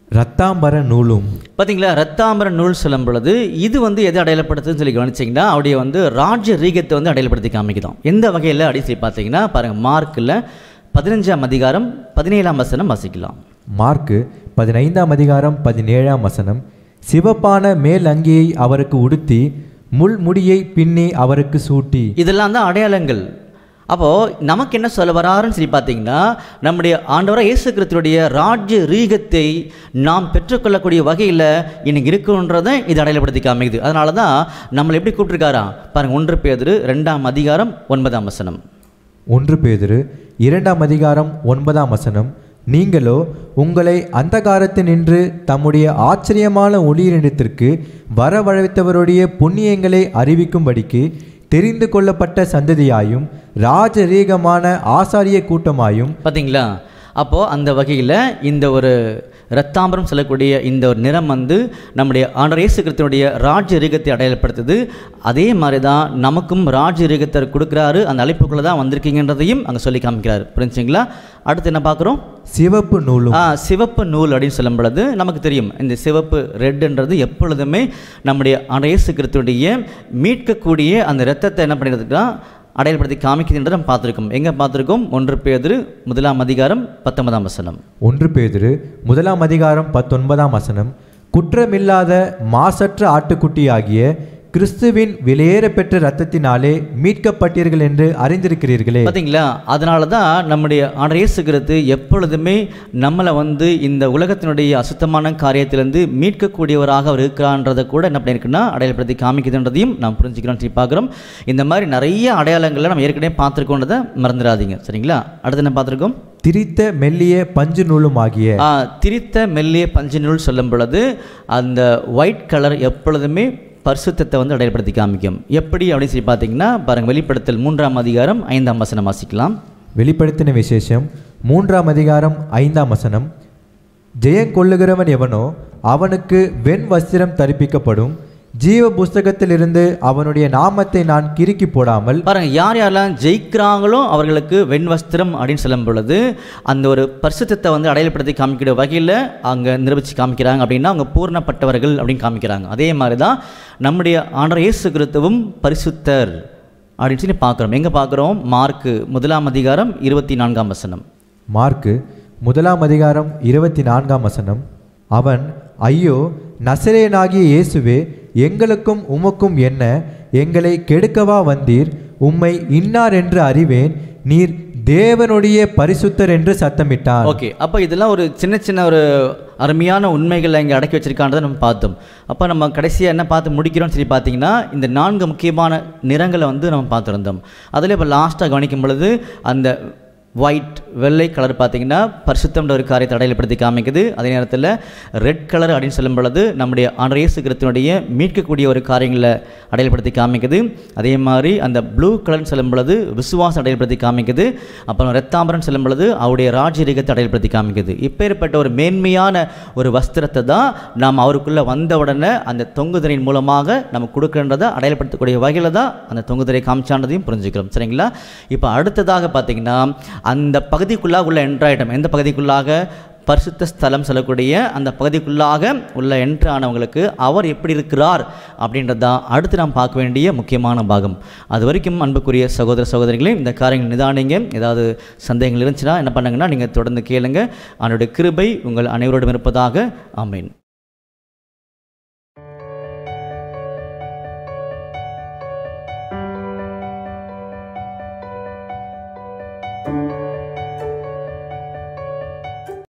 இரத்தாம்பர நூலும் பார்த்தீங்களா ரத்தாம்பர நூல் சொல்லும் பொழுது இது வந்து எது அடையாளப்படுத்துதுன்னு சொல்லி கவனிச்சிங்கன்னா அவருடைய வந்து ராஜ்ய ரீகத்தை வந்து அடையாளப்படுத்தி காமிக்குதோம் எந்த வகையில் அப்படி சொல்லி பார்த்தீங்கன்னா பாருங்கள் மார்க்கில் பதினஞ்சாம் அதிகாரம் பதினேழாம் வசனம் வாசிக்கலாம் மார்க்கு பதினைந்தாம் அதிகாரம் பதினேழாம் வசனம் சிவப்பான மேல் அங்கியை அவருக்கு உடுத்தி முள்முடியை பின்னி அவருக்கு சூட்டி இதெல்லாம் தான் அடையாளங்கள் அப்போது நமக்கு என்ன சொல்ல வராருன்னு சொல்லி பார்த்தீங்கன்னா நம்முடைய ஆண்டவராக இயேசு கிறிஸ்துடைய ராஜ்ய ரீகத்தை நாம் பெற்றுக்கொள்ளக்கூடிய வகையில் இன்னைக்கு இருக்குன்றதை இது அடையாளப்படுத்தி காமிக்குது அதனால தான் நம்மளை எப்படி கூப்பிட்டுருக்காரா பாருங்கள் ஒன்று பேதுரு ரெண்டாம் அதிகாரம் ஒன்பதாம் வசனம் ஒன்று பேதுரு இரண்டாம் அதிகாரம் ஒன்பதாம் வசனம் நீங்களோ உங்களை அந்தகாரத்தினின்று தம்முடைய ஆச்சரியமான ஒளியினிடத்திற்கு வரவழைத்தவருடைய புண்ணியங்களை அறிவிக்கும்படிக்கு தெரிந்து கொள்ளப்பட்ட சந்ததியாயும் ராஜரீகமான ஆசாரிய கூட்டமாயும் பார்த்தீங்களா அப்போது அந்த வகையில் இந்த ஒரு ரத்தாம்பரம் சொல்லக்கூடிய இந்த ஒரு நிறம் வந்து நம்முடைய ஆண்டவர் இயேசு கிறிஸ்துவனுடைய ராஜ்ய ரீகத்தை அடையாளப்படுத்துது அதே மாதிரி தான் நமக்கும் ராஜ்ய ரீகத்தை கொடுக்குறாரு அந்த அழைப்புக்குள்ளே தான் வந்திருக்கீங்கன்றதையும் அங்கே சொல்லி காமிக்கிறாரு புரிஞ்சுங்களா அடுத்து என்ன பார்க்குறோம் சிவப்பு நூலும் ஆ சிவப்பு நூல் அப்படின்னு சொல்லும் பொழுது நமக்கு தெரியும் இந்த சிவப்பு ரெட்ன்றது எப்பொழுதுமே நம்முடைய ஆண்டவர் இயேசு கிறிஸ்துவனுடைய மீட்கக்கூடிய அந்த இரத்தத்தை என்ன பண்ணிடுறதுக்குன்னா அடையாளப்படுத்தி காமிக்குதுன்றதை நம்ம பார்த்துருக்கோம் எங்கே பார்த்துருக்கோம் ஒன்று பேர் முதலாம் அதிகாரம் பத்தொன்பதாம் வசனம் ஒன்று பேதுரு முதலாம் அதிகாரம் பத்தொன்பதாம் வசனம் குற்றமில்லாத மாசற்ற ஆட்டுக்குட்டியாகிய கிறிஸ்துவின் விலையேற பெற்ற இரத்தத்தினாலே மீட்கப்பட்டீர்கள் என்று அறிந்திருக்கிறீர்களே பார்த்தீங்களா அதனால தான் நம்முடைய ஆண்டவர் இயேசு கிறிஸ்து எப்பொழுதுமே நம்மளை வந்து இந்த உலகத்தினுடைய அசுத்தமான காரியத்திலிருந்து மீட்கக்கூடியவராக அவர் இருக்கிறான்றதை கூட என்ன பண்ணியிருக்குன்னா அடையாளப்படுத்தி காமிக்குதுன்றதையும் நாம் புரிஞ்சுக்கிறோம் சொல்லி பார்க்குறோம் இந்த மாதிரி நிறைய அடையாளங்களை நம்ம ஏற்கனவே பார்த்துருக்கோன்றதை மறந்துடாதீங்க சரிங்களா அடுத்து என்ன பார்த்துருக்கோம் திரித்த மெல்லிய பஞ்சு நூலும் ஆகிய ஆ, திரித்த மெல்லிய பஞ்சு நூல் சொல்லும் பொழுது அந்த ஒயிட் கலர் எப்பொழுதுமே பரிசுத்தத்தை வந்து அடையாளப்படுத்தி காமிக்கும் எப்படி அப்படின்னு சொல்லி பார்த்தீங்கன்னா பாருங்கள் வெளிப்படுத்தல் மூன்றாம் அதிகாரம் ஐந்தாம் வசனம் வாசிக்கலாம் வெளிப்படுத்தின விசேஷம் மூன்றாம் அதிகாரம் ஐந்தாம் வசனம் ஜெயம் கொள்ளுகிறவன் எவனோ அவனுக்கு வெண் வஸ்திரம் தரிப்பிக்கப்படும் ஜீவ புஸ்தகத்திலிருந்து அவனுடைய நாமத்தை நான் கிறுக்கி போடாமல் பாருங்க யார் யாரெல்லாம் ஜெயிக்கிறாங்களோ அவர்களுக்கு வெண் வஸ்திரம் அப்படின்னு சொல்லும் பொழுது அந்த ஒரு பரிசுத்தத்தை வந்து அடையாளப்படுத்தி காமிக்கிற வகையில் அங்கே நிரூபித்து காமிக்கிறாங்க அப்படின்னா அவங்க பூர்ணப்பட்டவர்கள் அப்படின்னு காமிக்கிறாங்க அதே மாதிரி தான் நம்முடைய ஆண்டவர் இயேசு கிறிஸ்துவும் பரிசுத்தர் அப்படின்னு சொல்லி பார்க்குறோம் எங்கே பார்க்குறோம் மார்க்கு முதலாம் அதிகாரம் இருபத்தி நான்காம் வசனம் மார்க்கு முதலாம் அதிகாரம் இருபத்தி நான்காம் வசனம் அவன் ஐயோ நசரேனாகிய இயேசுவே எங்களுக்கும் உமக்கும் என்ன எங்களை கெடுக்கவா வந்தீர் உம்மை இன்னார் என்று அறிவேன் நீர் தேவனுடைய பரிசுத்தர் என்று சத்தமிட்டான் ஓகே அப்போ இதெல்லாம் ஒரு சின்ன சின்ன ஒரு அருமையான உண்மைகளை இங்கே அடக்கி வச்சிருக்கான்றதை நம்ம பார்த்தோம் அப்போ நம்ம கடைசியாக என்ன பார்த்து முடிக்கிறோம்னு சொல்லி பார்த்தீங்கன்னா இந்த நான்கு முக்கியமான நிறங்களை வந்து நம்ம பார்த்துருந்தோம் அதில் இப்போ லாஸ்ட்டாக கவனிக்கும் பொழுது அந்த ஒயிட் வெள்ளை கலர் பார்த்தீங்கன்னா பரிசுத்தம்ன்ற ஒரு காரியத்தை அடையாளப்படுத்தி காமிக்குது அதே நேரத்தில் ரெட் கலர் அப்படின்னு சொல்லும் பொழுது நம்முடைய ஆண்டவர் இயேசு கிறிஸ்துவனுடைய மீட்கக்கூடிய ஒரு காரியங்களை அடையாளப்படுத்தி காமிக்குது அதே மாதிரி அந்த ப்ளூ கலர்னு சொல்லும் பொழுது விசுவாசம் அடையாளப்படுத்தி காமிக்குது அப்புறம் ரத்தாம்பரம் சொல்லும் பொழுது அவருடைய ராஜரீகத்தை அடையாளப்படுத்தி காமிக்குது இப்பேற்பட்ட ஒரு மேன்மையான ஒரு வஸ்திரத்தை தான் நாம் அவருக்குள்ளே வந்த உடனே அந்த தொங்குதிரையின் மூலமாக நம்ம கொடுக்குறன்றதை அடையாளப்படுத்தக்கூடிய வகையில் தான் அந்த தொங்குதிரை காமிச்சான்றதையும் புரிஞ்சுக்கிறோம் சரிங்களா இப்போ அடுத்ததாக பார்த்தீங்கன்னா அந்த பகுதிக்குள்ளாக உள்ள என்ட்ராயிட்டம் எந்த பகுதிக்குள்ளாக பரிசுத்த ஸ்தலம் சொல்லக்கூடிய அந்த பகுதிக்குள்ளாக உள்ள என்ட்ரு ஆனவங்களுக்கு அவர் எப்படி இருக்கிறார் அப்படின்றது தான் அடுத்து நாம் பார்க்க வேண்டிய முக்கியமான பாகம் அது வரைக்கும் அன்புக்குரிய சகோதர சகோதரிகளே இந்த காரியங்கள் நிதானிங்க ஏதாவது சந்தேகங்கள் இருந்துச்சுன்னா என்ன பண்ணுங்கன்னா நீங்கள் தொடர்ந்து கேளுங்க அவனுடைய கிருபை உங்கள் அனைவரோடும் இருப்பதாக ஆமீன் thank you